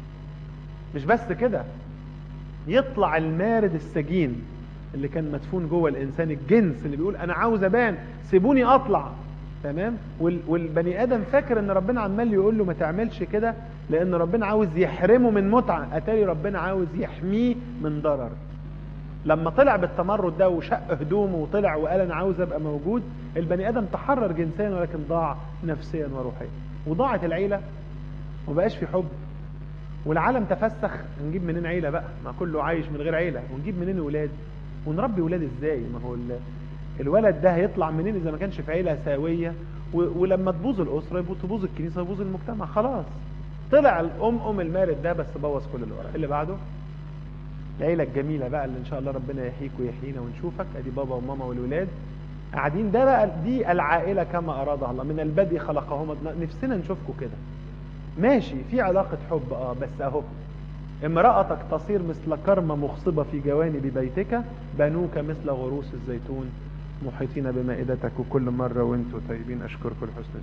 مش بس كده يطلع المارد السجين اللي كان مدفون جوه الانسان الجنس اللي بيقول انا عاوز ابان سيبوني اطلع تمام والبني ادم فاكر ان ربنا عمال يقول له ما تعملش كده لان ربنا عاوز يحرمه من متعه اتاري ربنا عاوز يحميه من ضرر لما طلع بالتمرد ده وشق هدومه وطلع وقال انا عاوز ابقى موجود البني ادم تحرر جنسيا ولكن ضاع نفسيا وروحيا وضاعت العيله وبقاش في حب والعالم تفسخ نجيب منين عيله بقى ما كله عايش من غير عيله ونجيب منين ولاد ونربي ولاد ازاي ما هو الولد ده هيطلع منين اذا ما كانش في عيله سويه ولما تبوظ الاسره تبوظ الكنيسه يبوظ المجتمع خلاص طلع الام ام المارد ده بس بوظ كل اللي وراه اللي بعده العيله الجميله بقى اللي ان شاء الله ربنا يحييك ويحيينا ونشوفك ادي بابا وماما والولاد قاعدين ده بقى دي العائله كما ارادها الله من البدء خلقهما نفسنا نشوفكم كده ماشي في علاقه حب اه بس اهو امرأتك تصير مثل كرمة مخصبة في جوانب بيتك بنوك مثل غروس الزيتون محيطين بمائدتك وكل مرة وانتوا طيبين اشكركم لحسن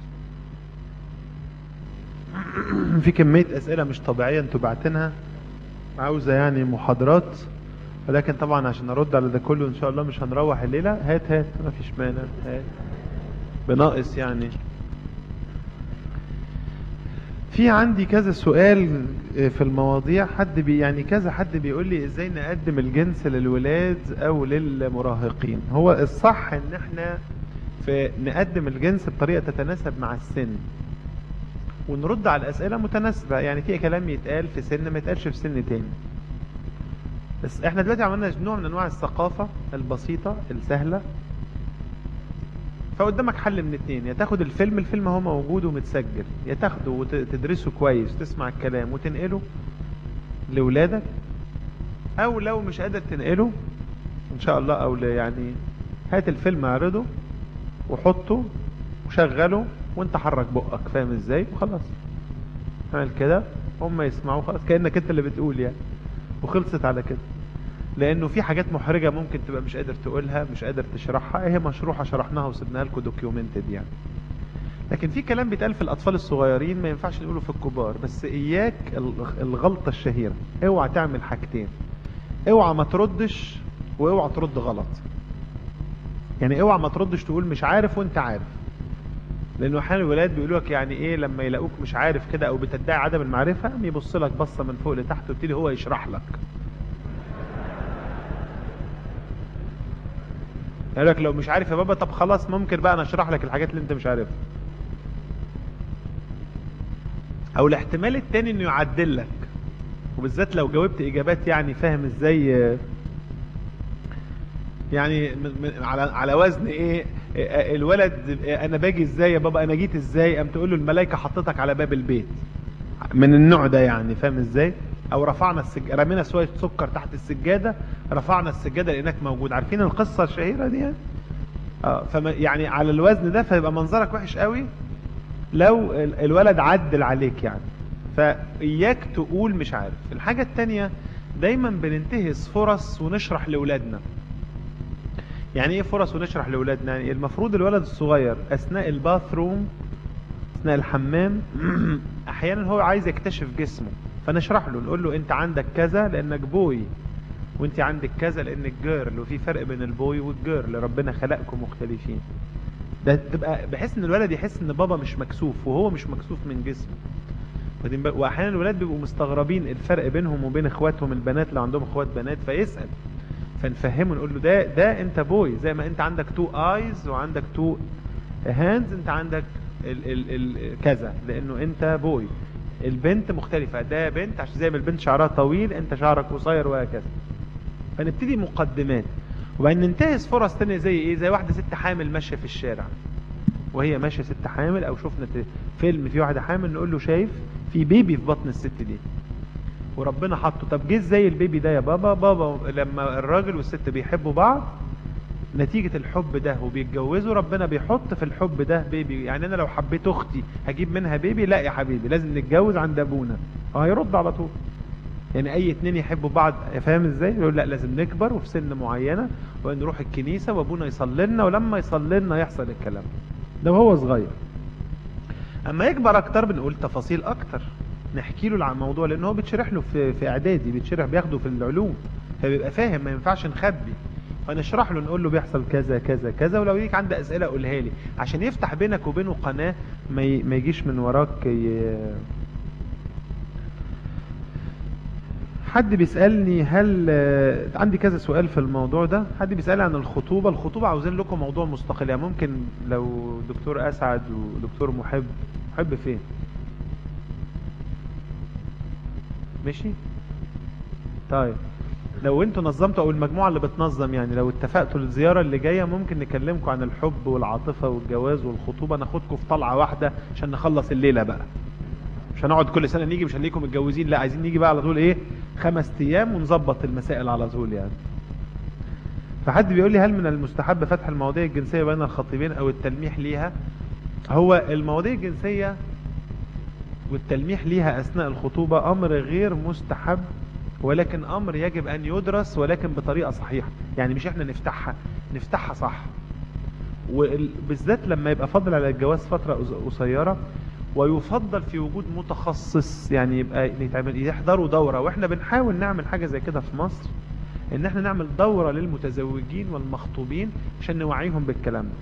في كمية اسئلة مش طبيعية انتوا بعتنها عاوزة يعني محاضرات ولكن طبعا عشان ارد على ده كله ان شاء الله مش هنروح الليلة هات هات ما فيش مانع هات بناقص يعني في عندي كذا سؤال في المواضيع حد بي يعني كذا حد بيقول لي ازاي نقدم الجنس للولاد او للمراهقين هو الصح ان احنا في نقدم الجنس بطريقة تتناسب مع السن ونرد على الاسئلة متناسبة يعني في كلام يتقال في سن ما يتقالش في سن تاني بس احنا دلوقتي عملنا نوع من انواع الثقافة البسيطة السهلة فقدامك حل من اتنين يا تاخد الفيلم الفيلم هو موجود ومتسجل يا تاخده وتدرسه كويس تسمع الكلام وتنقله لولادك او لو مش قادر تنقله ان شاء الله او يعني هات الفيلم اعرضه وحطه وشغله وانت حرك بقك فاهم ازاي وخلاص اعمل كده هم يسمعوا خلاص كانك انت اللي بتقول يعني وخلصت على كده لانه في حاجات محرجة ممكن تبقى مش قادر تقولها مش قادر تشرحها هي مشروحة شرحناها وسبناها لكم دوكيومنتد يعني لكن في كلام بيتقال في الاطفال الصغيرين ما ينفعش نقوله في الكبار بس اياك الغلطة الشهيرة اوعى تعمل حاجتين اوعى ما تردش واوعى ترد غلط يعني اوعى ما تردش تقول مش عارف وانت عارف لانه احيانا الولاد بيقولوا لك يعني ايه لما يلاقوك مش عارف كده او بتدعي عدم المعرفه قام يبص لك بصه من فوق لتحت ويبتدي هو يشرح لك يقول لك لو مش عارف يا بابا طب خلاص ممكن بقى انا اشرح لك الحاجات اللي انت مش عارفها او الاحتمال التاني انه يعدل لك وبالذات لو جاوبت اجابات يعني فاهم ازاي يعني على على وزن ايه الولد انا باجي ازاي يا بابا انا جيت ازاي قام تقول له الملائكه حطتك على باب البيت من النوع ده يعني فاهم ازاي او رفعنا السج... رمينا شويه سكر تحت السجاده رفعنا السجاده لانك موجود عارفين القصه الشهيره دي يعني اه فما يعني على الوزن ده فيبقى منظرك وحش قوي لو الولد عدل عليك يعني فاياك تقول مش عارف الحاجه الثانيه دايما بننتهز فرص ونشرح لاولادنا يعني ايه فرص ونشرح لاولادنا يعني المفروض الولد الصغير اثناء الباثروم اثناء الحمام احيانا هو عايز يكتشف جسمه فنشرح له نقول له انت عندك كذا لانك بوي وانت عندك كذا لانك جيرل وفي فرق بين البوي والجيرل ربنا خلقكم مختلفين ده تبقى بحيث ان الولد يحس ان بابا مش مكسوف وهو مش مكسوف من جسمه واحيانا الولاد بيبقوا مستغربين الفرق بينهم وبين اخواتهم البنات لو عندهم اخوات بنات فيسال فنفهمه نقول له ده ده انت بوي زي ما انت عندك تو ايز وعندك تو هاندز انت عندك ال ال ال كذا لانه انت بوي البنت مختلفة ده بنت عشان زي ما البنت شعرها طويل انت شعرك قصير وهكذا فنبتدي مقدمات وبعدين ننتهز فرص تانية زي ايه زي واحدة ست حامل ماشية في الشارع وهي ماشية ست حامل او شفنا فيلم في واحدة حامل نقول له شايف في بيبي في بطن الست دي وربنا حطه طب جه ازاي البيبي ده يا بابا بابا لما الراجل والست بيحبوا بعض نتيجة الحب ده وبيتجوزوا ربنا بيحط في الحب ده بيبي يعني انا لو حبيت اختي هجيب منها بيبي لا يا حبيبي لازم نتجوز عند ابونا اه هيرد على طول يعني اي اتنين يحبوا بعض فاهم ازاي يقول لا لازم نكبر وفي سن معينة ونروح الكنيسة وابونا يصلي لنا ولما يصلي لنا يحصل الكلام ده وهو صغير اما يكبر اكتر بنقول تفاصيل اكتر نحكي له عن الموضوع لان هو بيتشرح له في في اعدادي بيتشرح بياخده في العلوم فبيبقى فاهم ما ينفعش نخبي فنشرح له نقول له بيحصل كذا كذا كذا ولو ليك عنده اسئله قولها لي عشان يفتح بينك وبينه قناه ما ما يجيش من وراك ي... حد بيسالني هل عندي كذا سؤال في الموضوع ده حد بيسالني عن الخطوبه الخطوبه عاوزين لكم موضوع مستقل يعني ممكن لو دكتور اسعد ودكتور محب محب فين ماشي طيب لو انتوا نظمتوا او المجموعة اللي بتنظم يعني لو اتفقتوا الزيارة اللي جاية ممكن نكلمكم عن الحب والعاطفة والجواز والخطوبة ناخدكم في طلعة واحدة عشان نخلص الليلة بقى مش هنقعد كل سنة نيجي مش هنلاقيكم متجوزين لا عايزين نيجي بقى على طول ايه خمس ايام ونظبط المسائل على طول يعني فحد بيقول لي هل من المستحب فتح المواضيع الجنسية بين الخطيبين او التلميح ليها هو المواضيع الجنسية والتلميح ليها اثناء الخطوبة امر غير مستحب ولكن امر يجب ان يدرس ولكن بطريقة صحيحة يعني مش احنا نفتحها نفتحها صح وبالذات لما يبقى فضل على الجواز فترة قصيرة ويفضل في وجود متخصص يعني يبقى يتعمل يحضروا دورة واحنا بنحاول نعمل حاجة زي كده في مصر ان احنا نعمل دورة للمتزوجين والمخطوبين عشان نوعيهم بالكلام ده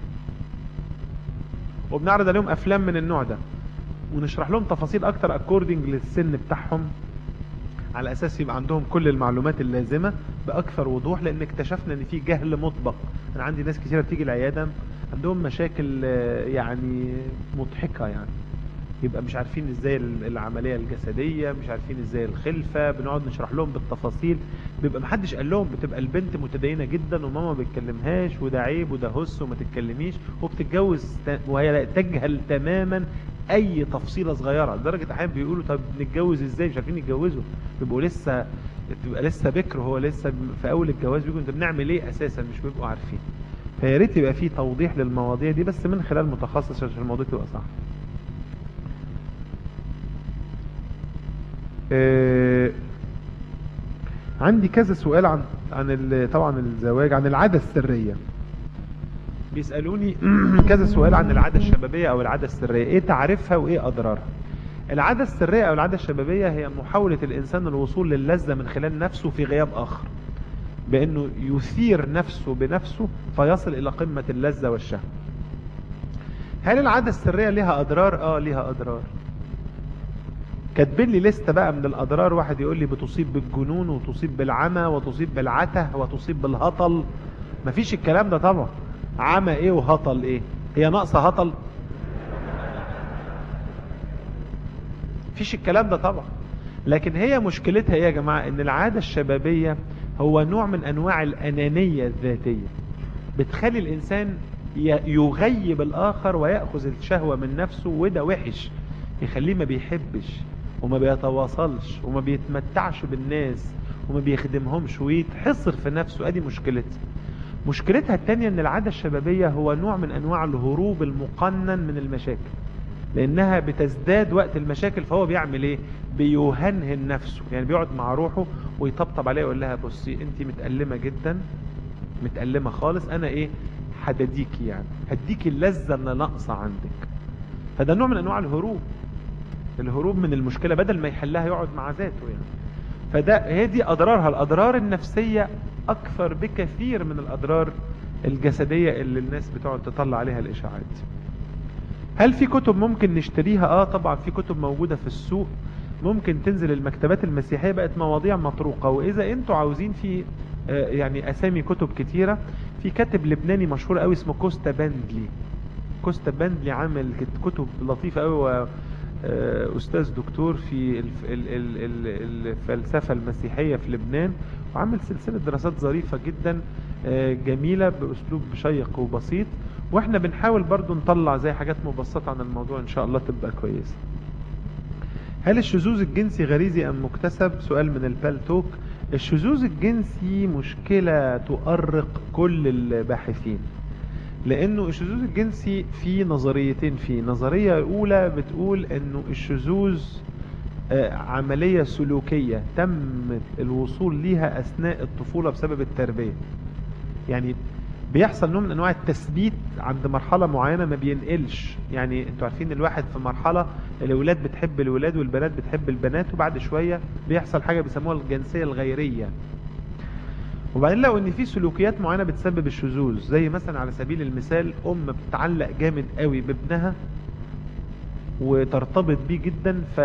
وبنعرض عليهم افلام من النوع ده ونشرح لهم تفاصيل اكتر اكوردنج للسن بتاعهم على اساس يبقى عندهم كل المعلومات اللازمة باكثر وضوح لان اكتشفنا ان في جهل مطبق انا عندي ناس كثيرة بتيجي العيادة عندهم مشاكل يعني مضحكة يعني يبقى مش عارفين ازاي العملية الجسدية مش عارفين ازاي الخلفة بنقعد نشرح لهم بالتفاصيل بيبقى محدش قال لهم بتبقى البنت متدينة جدا وماما ما بتكلمهاش وده عيب وده هس وما تتكلميش وبتتجوز وهي تجهل تماما اي تفصيلة صغيرة لدرجة احيانا بيقولوا طب نتجوز ازاي مش عارفين يتجوزوا بيبقوا لسه بتبقى لسه بكر هو لسه في اول الجواز بيقولوا انت بنعمل ايه اساسا مش بيبقوا عارفين فيا ريت يبقى في توضيح للمواضيع دي بس من خلال متخصص عشان الموضوع تبقى صح آه عندي كذا سؤال عن عن طبعا الزواج عن العادة السرية بيسألوني كذا سؤال عن العادة الشبابية او العادة السرية ايه تعرفها وايه اضرارها العادة السرية او العادة الشبابية هي محاولة الانسان الوصول للذة من خلال نفسه في غياب اخر بانه يثير نفسه بنفسه فيصل الى قمة اللذة والشهوة هل العادة السرية لها اضرار اه لها اضرار كاتبين لي لستة بقى من الاضرار واحد يقول لي بتصيب بالجنون وتصيب بالعمى وتصيب بالعته وتصيب بالهطل مفيش الكلام ده طبعا عمى ايه وهطل ايه هي ناقصة هطل مفيش الكلام ده طبعا لكن هي مشكلتها ايه يا جماعة ان العادة الشبابية هو نوع من انواع الانانية الذاتية بتخلي الانسان يغيب الاخر ويأخذ الشهوة من نفسه وده وحش يخليه ما بيحبش وما بيتواصلش وما بيتمتعش بالناس وما بيخدمهمش ويتحصر في نفسه ادي مشكلتها مشكلتها التانية ان العادة الشبابية هو نوع من انواع الهروب المقنن من المشاكل لانها بتزداد وقت المشاكل فهو بيعمل ايه بيهنهن نفسه يعني بيقعد مع روحه ويطبطب عليها ويقول لها بصي انت متألمة جدا متألمة خالص انا ايه هدديكي يعني هديكي اللذة اللي ناقصة عندك فده نوع من انواع الهروب الهروب من المشكلة بدل ما يحلها يقعد مع ذاته يعني فده هي دي اضرارها الاضرار النفسية اكثر بكثير من الاضرار الجسدية اللي الناس بتقعد تطلع عليها الاشاعات هل في كتب ممكن نشتريها اه طبعا في كتب موجودة في السوق ممكن تنزل المكتبات المسيحية بقت مواضيع مطروقة واذا انتوا عاوزين في آه يعني اسامي كتب كتيرة في كاتب لبناني مشهور قوي اسمه كوستا باندلي كوستا باندلي عامل كتب لطيفة قوي استاذ دكتور في الفلسفة المسيحية في لبنان وعمل سلسلة دراسات ظريفة جدا جميلة باسلوب شيق وبسيط واحنا بنحاول برضو نطلع زي حاجات مبسطة عن الموضوع ان شاء الله تبقى كويسة هل الشذوذ الجنسي غريزي ام مكتسب سؤال من البالتوك الشذوذ الجنسي مشكلة تؤرق كل الباحثين لانه الشذوذ الجنسي في نظريتين فيه نظرية اولى بتقول انه الشذوذ عملية سلوكية تم الوصول ليها اثناء الطفولة بسبب التربية يعني بيحصل نوع من انواع التثبيت عند مرحلة معينة ما بينقلش يعني انتوا عارفين الواحد في مرحلة الاولاد بتحب الولاد والبنات بتحب البنات وبعد شوية بيحصل حاجة بيسموها الجنسية الغيرية وبعدين لو ان في سلوكيات معينة بتسبب الشذوذ زي مثلا على سبيل المثال ام بتتعلق جامد قوي بابنها وترتبط بيه جدا ف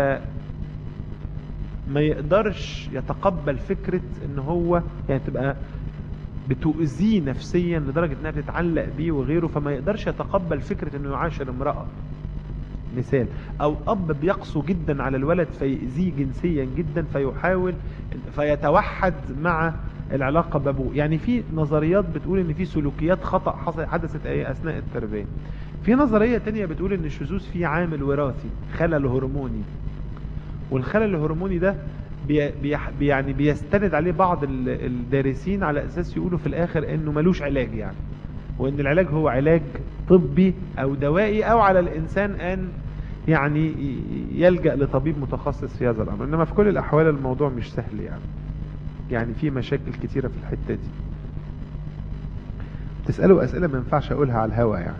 ما يقدرش يتقبل فكرة ان هو يعني تبقى بتؤذيه نفسيا لدرجة انها بتتعلق بيه وغيره فما يقدرش يتقبل فكرة انه يعاشر امرأة مثال او اب بيقسو جدا على الولد فيأذيه جنسيا جدا فيحاول فيتوحد مع العلاقة بابوه يعني في نظريات بتقول ان في سلوكيات خطأ حصل حدثت ايه اثناء التربية في نظرية تانية بتقول ان الشذوذ فيه عامل وراثي خلل هرموني والخلل الهرموني ده بي بي يعني بيستند عليه بعض الدارسين على اساس يقولوا في الاخر انه ملوش علاج يعني وان العلاج هو علاج طبي او دوائي او على الانسان ان يعني يلجأ لطبيب متخصص في هذا الامر انما في كل الاحوال الموضوع مش سهل يعني يعني في مشاكل كتيرة في الحتة دي تسألوا اسئلة ما ينفعش اقولها على الهوا يعني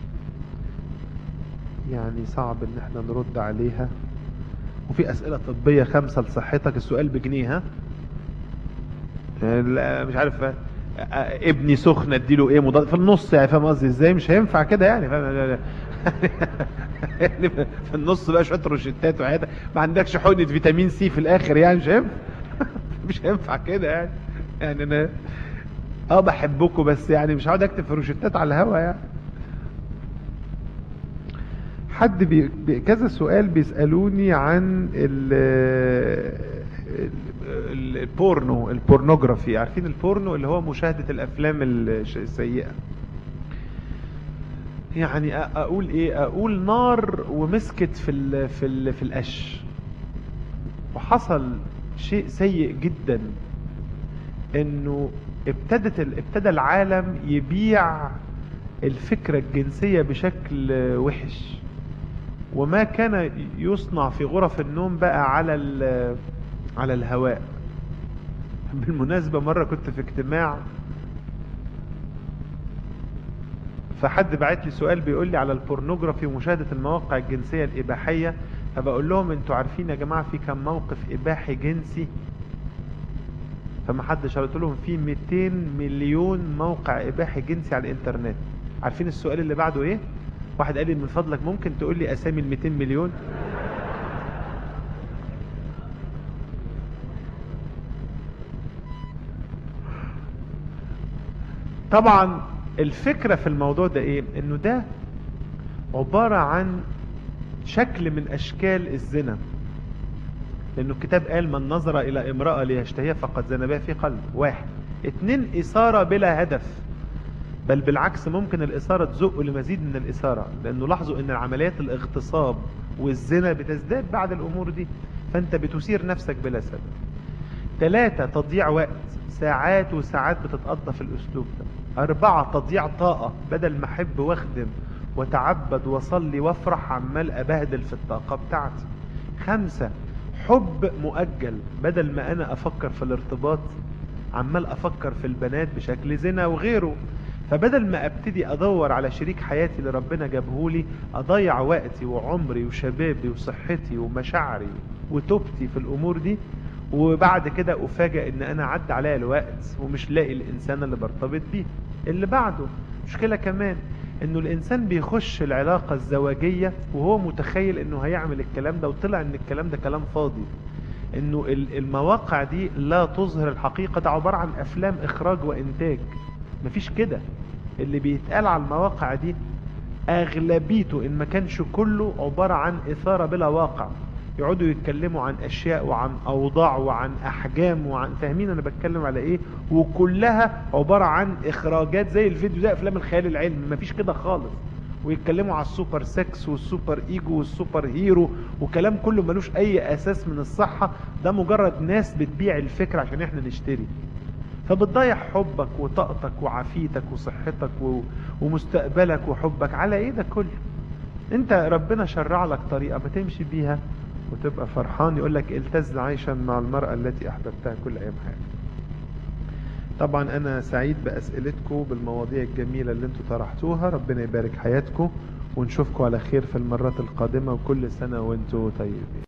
يعني صعب ان احنا نرد عليها وفي اسئلة طبية خمسة لصحتك السؤال بجنيه ها مش عارف ابني سخن اديله ايه مضاد في النص يعني فاهم قصدي ازاي مش هينفع كده يعني فاهم يعني في النص بقى شويه روشتات وحاجات ما عندكش حقنه فيتامين سي في الاخر يعني مش هينفع مش هينفع كده يعني يعني انا اه بحبكم بس يعني مش هقعد اكتب في روشتات على الهوا يعني حد بي... كذا سؤال بيسألوني عن ال... البورنو البورنوجرافي عارفين البورنو اللي هو مشاهدة الافلام السيئة يعني اقول ايه اقول نار ومسكت في ال في ال في القش وحصل شيء سيء جدا انه ابتدت ابتدى العالم يبيع الفكرة الجنسية بشكل وحش وما كان يصنع في غرف النوم بقى على على الهواء بالمناسبة مرة كنت في اجتماع فحد بعت لي سؤال بيقول لي على البورنوجرافي ومشاهدة المواقع الجنسية الإباحية فبقول لهم انتوا عارفين يا جماعة في كم موقف إباحي جنسي فما حدش قلت لهم في 200 مليون موقع إباحي جنسي على الإنترنت عارفين السؤال اللي بعده إيه؟ واحد قال لي من فضلك ممكن تقول لي أسامي ال 200 مليون؟ طبعا الفكرة في الموضوع ده ايه انه ده عبارة عن شكل من اشكال الزنا لانه الكتاب قال من نظر الى امرأة ليشتهيها فقد زنى بها في قلب واحد اتنين اثارة بلا هدف بل بالعكس ممكن الاثارة تزق لمزيد من الاثارة لانه لاحظوا ان عمليات الاغتصاب والزنا بتزداد بعد الامور دي فانت بتثير نفسك بلا سبب ثلاثة تضييع وقت ساعات وساعات بتتقضى في الأسلوب ده أربعة تضييع طاقة بدل ما أحب واخدم وتعبد وصلي وافرح عمال أبهدل في الطاقة بتاعتي خمسة حب مؤجل بدل ما أنا أفكر في الارتباط عمال أفكر في البنات بشكل زنا وغيره فبدل ما ابتدي ادور على شريك حياتي اللي ربنا جابهولي اضيع وقتي وعمري وشبابي وصحتي ومشاعري وتوبتي في الامور دي وبعد كده افاجئ ان انا عدى عليا الوقت ومش لاقي الانسان اللي برتبط بيه اللي بعده مشكلة كمان انه الانسان بيخش العلاقة الزواجية وهو متخيل انه هيعمل الكلام ده وطلع ان الكلام ده كلام فاضي انه المواقع دي لا تظهر الحقيقة ده عبارة عن افلام اخراج وانتاج مفيش كده اللي بيتقال على المواقع دي اغلبيته ان ما كانش كله عبارة عن اثارة بلا واقع يقعدوا يتكلموا عن اشياء وعن اوضاع وعن احجام وعن فاهمين انا بتكلم على ايه وكلها عبارة عن اخراجات زي الفيديو زي افلام الخيال العلمي مفيش كده خالص ويتكلموا على السوبر سكس والسوبر ايجو والسوبر هيرو وكلام كله ملوش اي اساس من الصحة ده مجرد ناس بتبيع الفكرة عشان احنا نشتري فبتضيع حبك وطاقتك وعافيتك وصحتك و... ومستقبلك وحبك على ايه ده كله انت ربنا شرع لك طريقة ما تمشي بيها وتبقى فرحان يقول لك التز عيشا مع المرأة التي احببتها كل ايام حياتك طبعا انا سعيد باسئلتكم بالمواضيع الجميلة اللي انتوا طرحتوها ربنا يبارك حياتكم ونشوفكم على خير في المرات القادمة وكل سنة وانتوا طيبين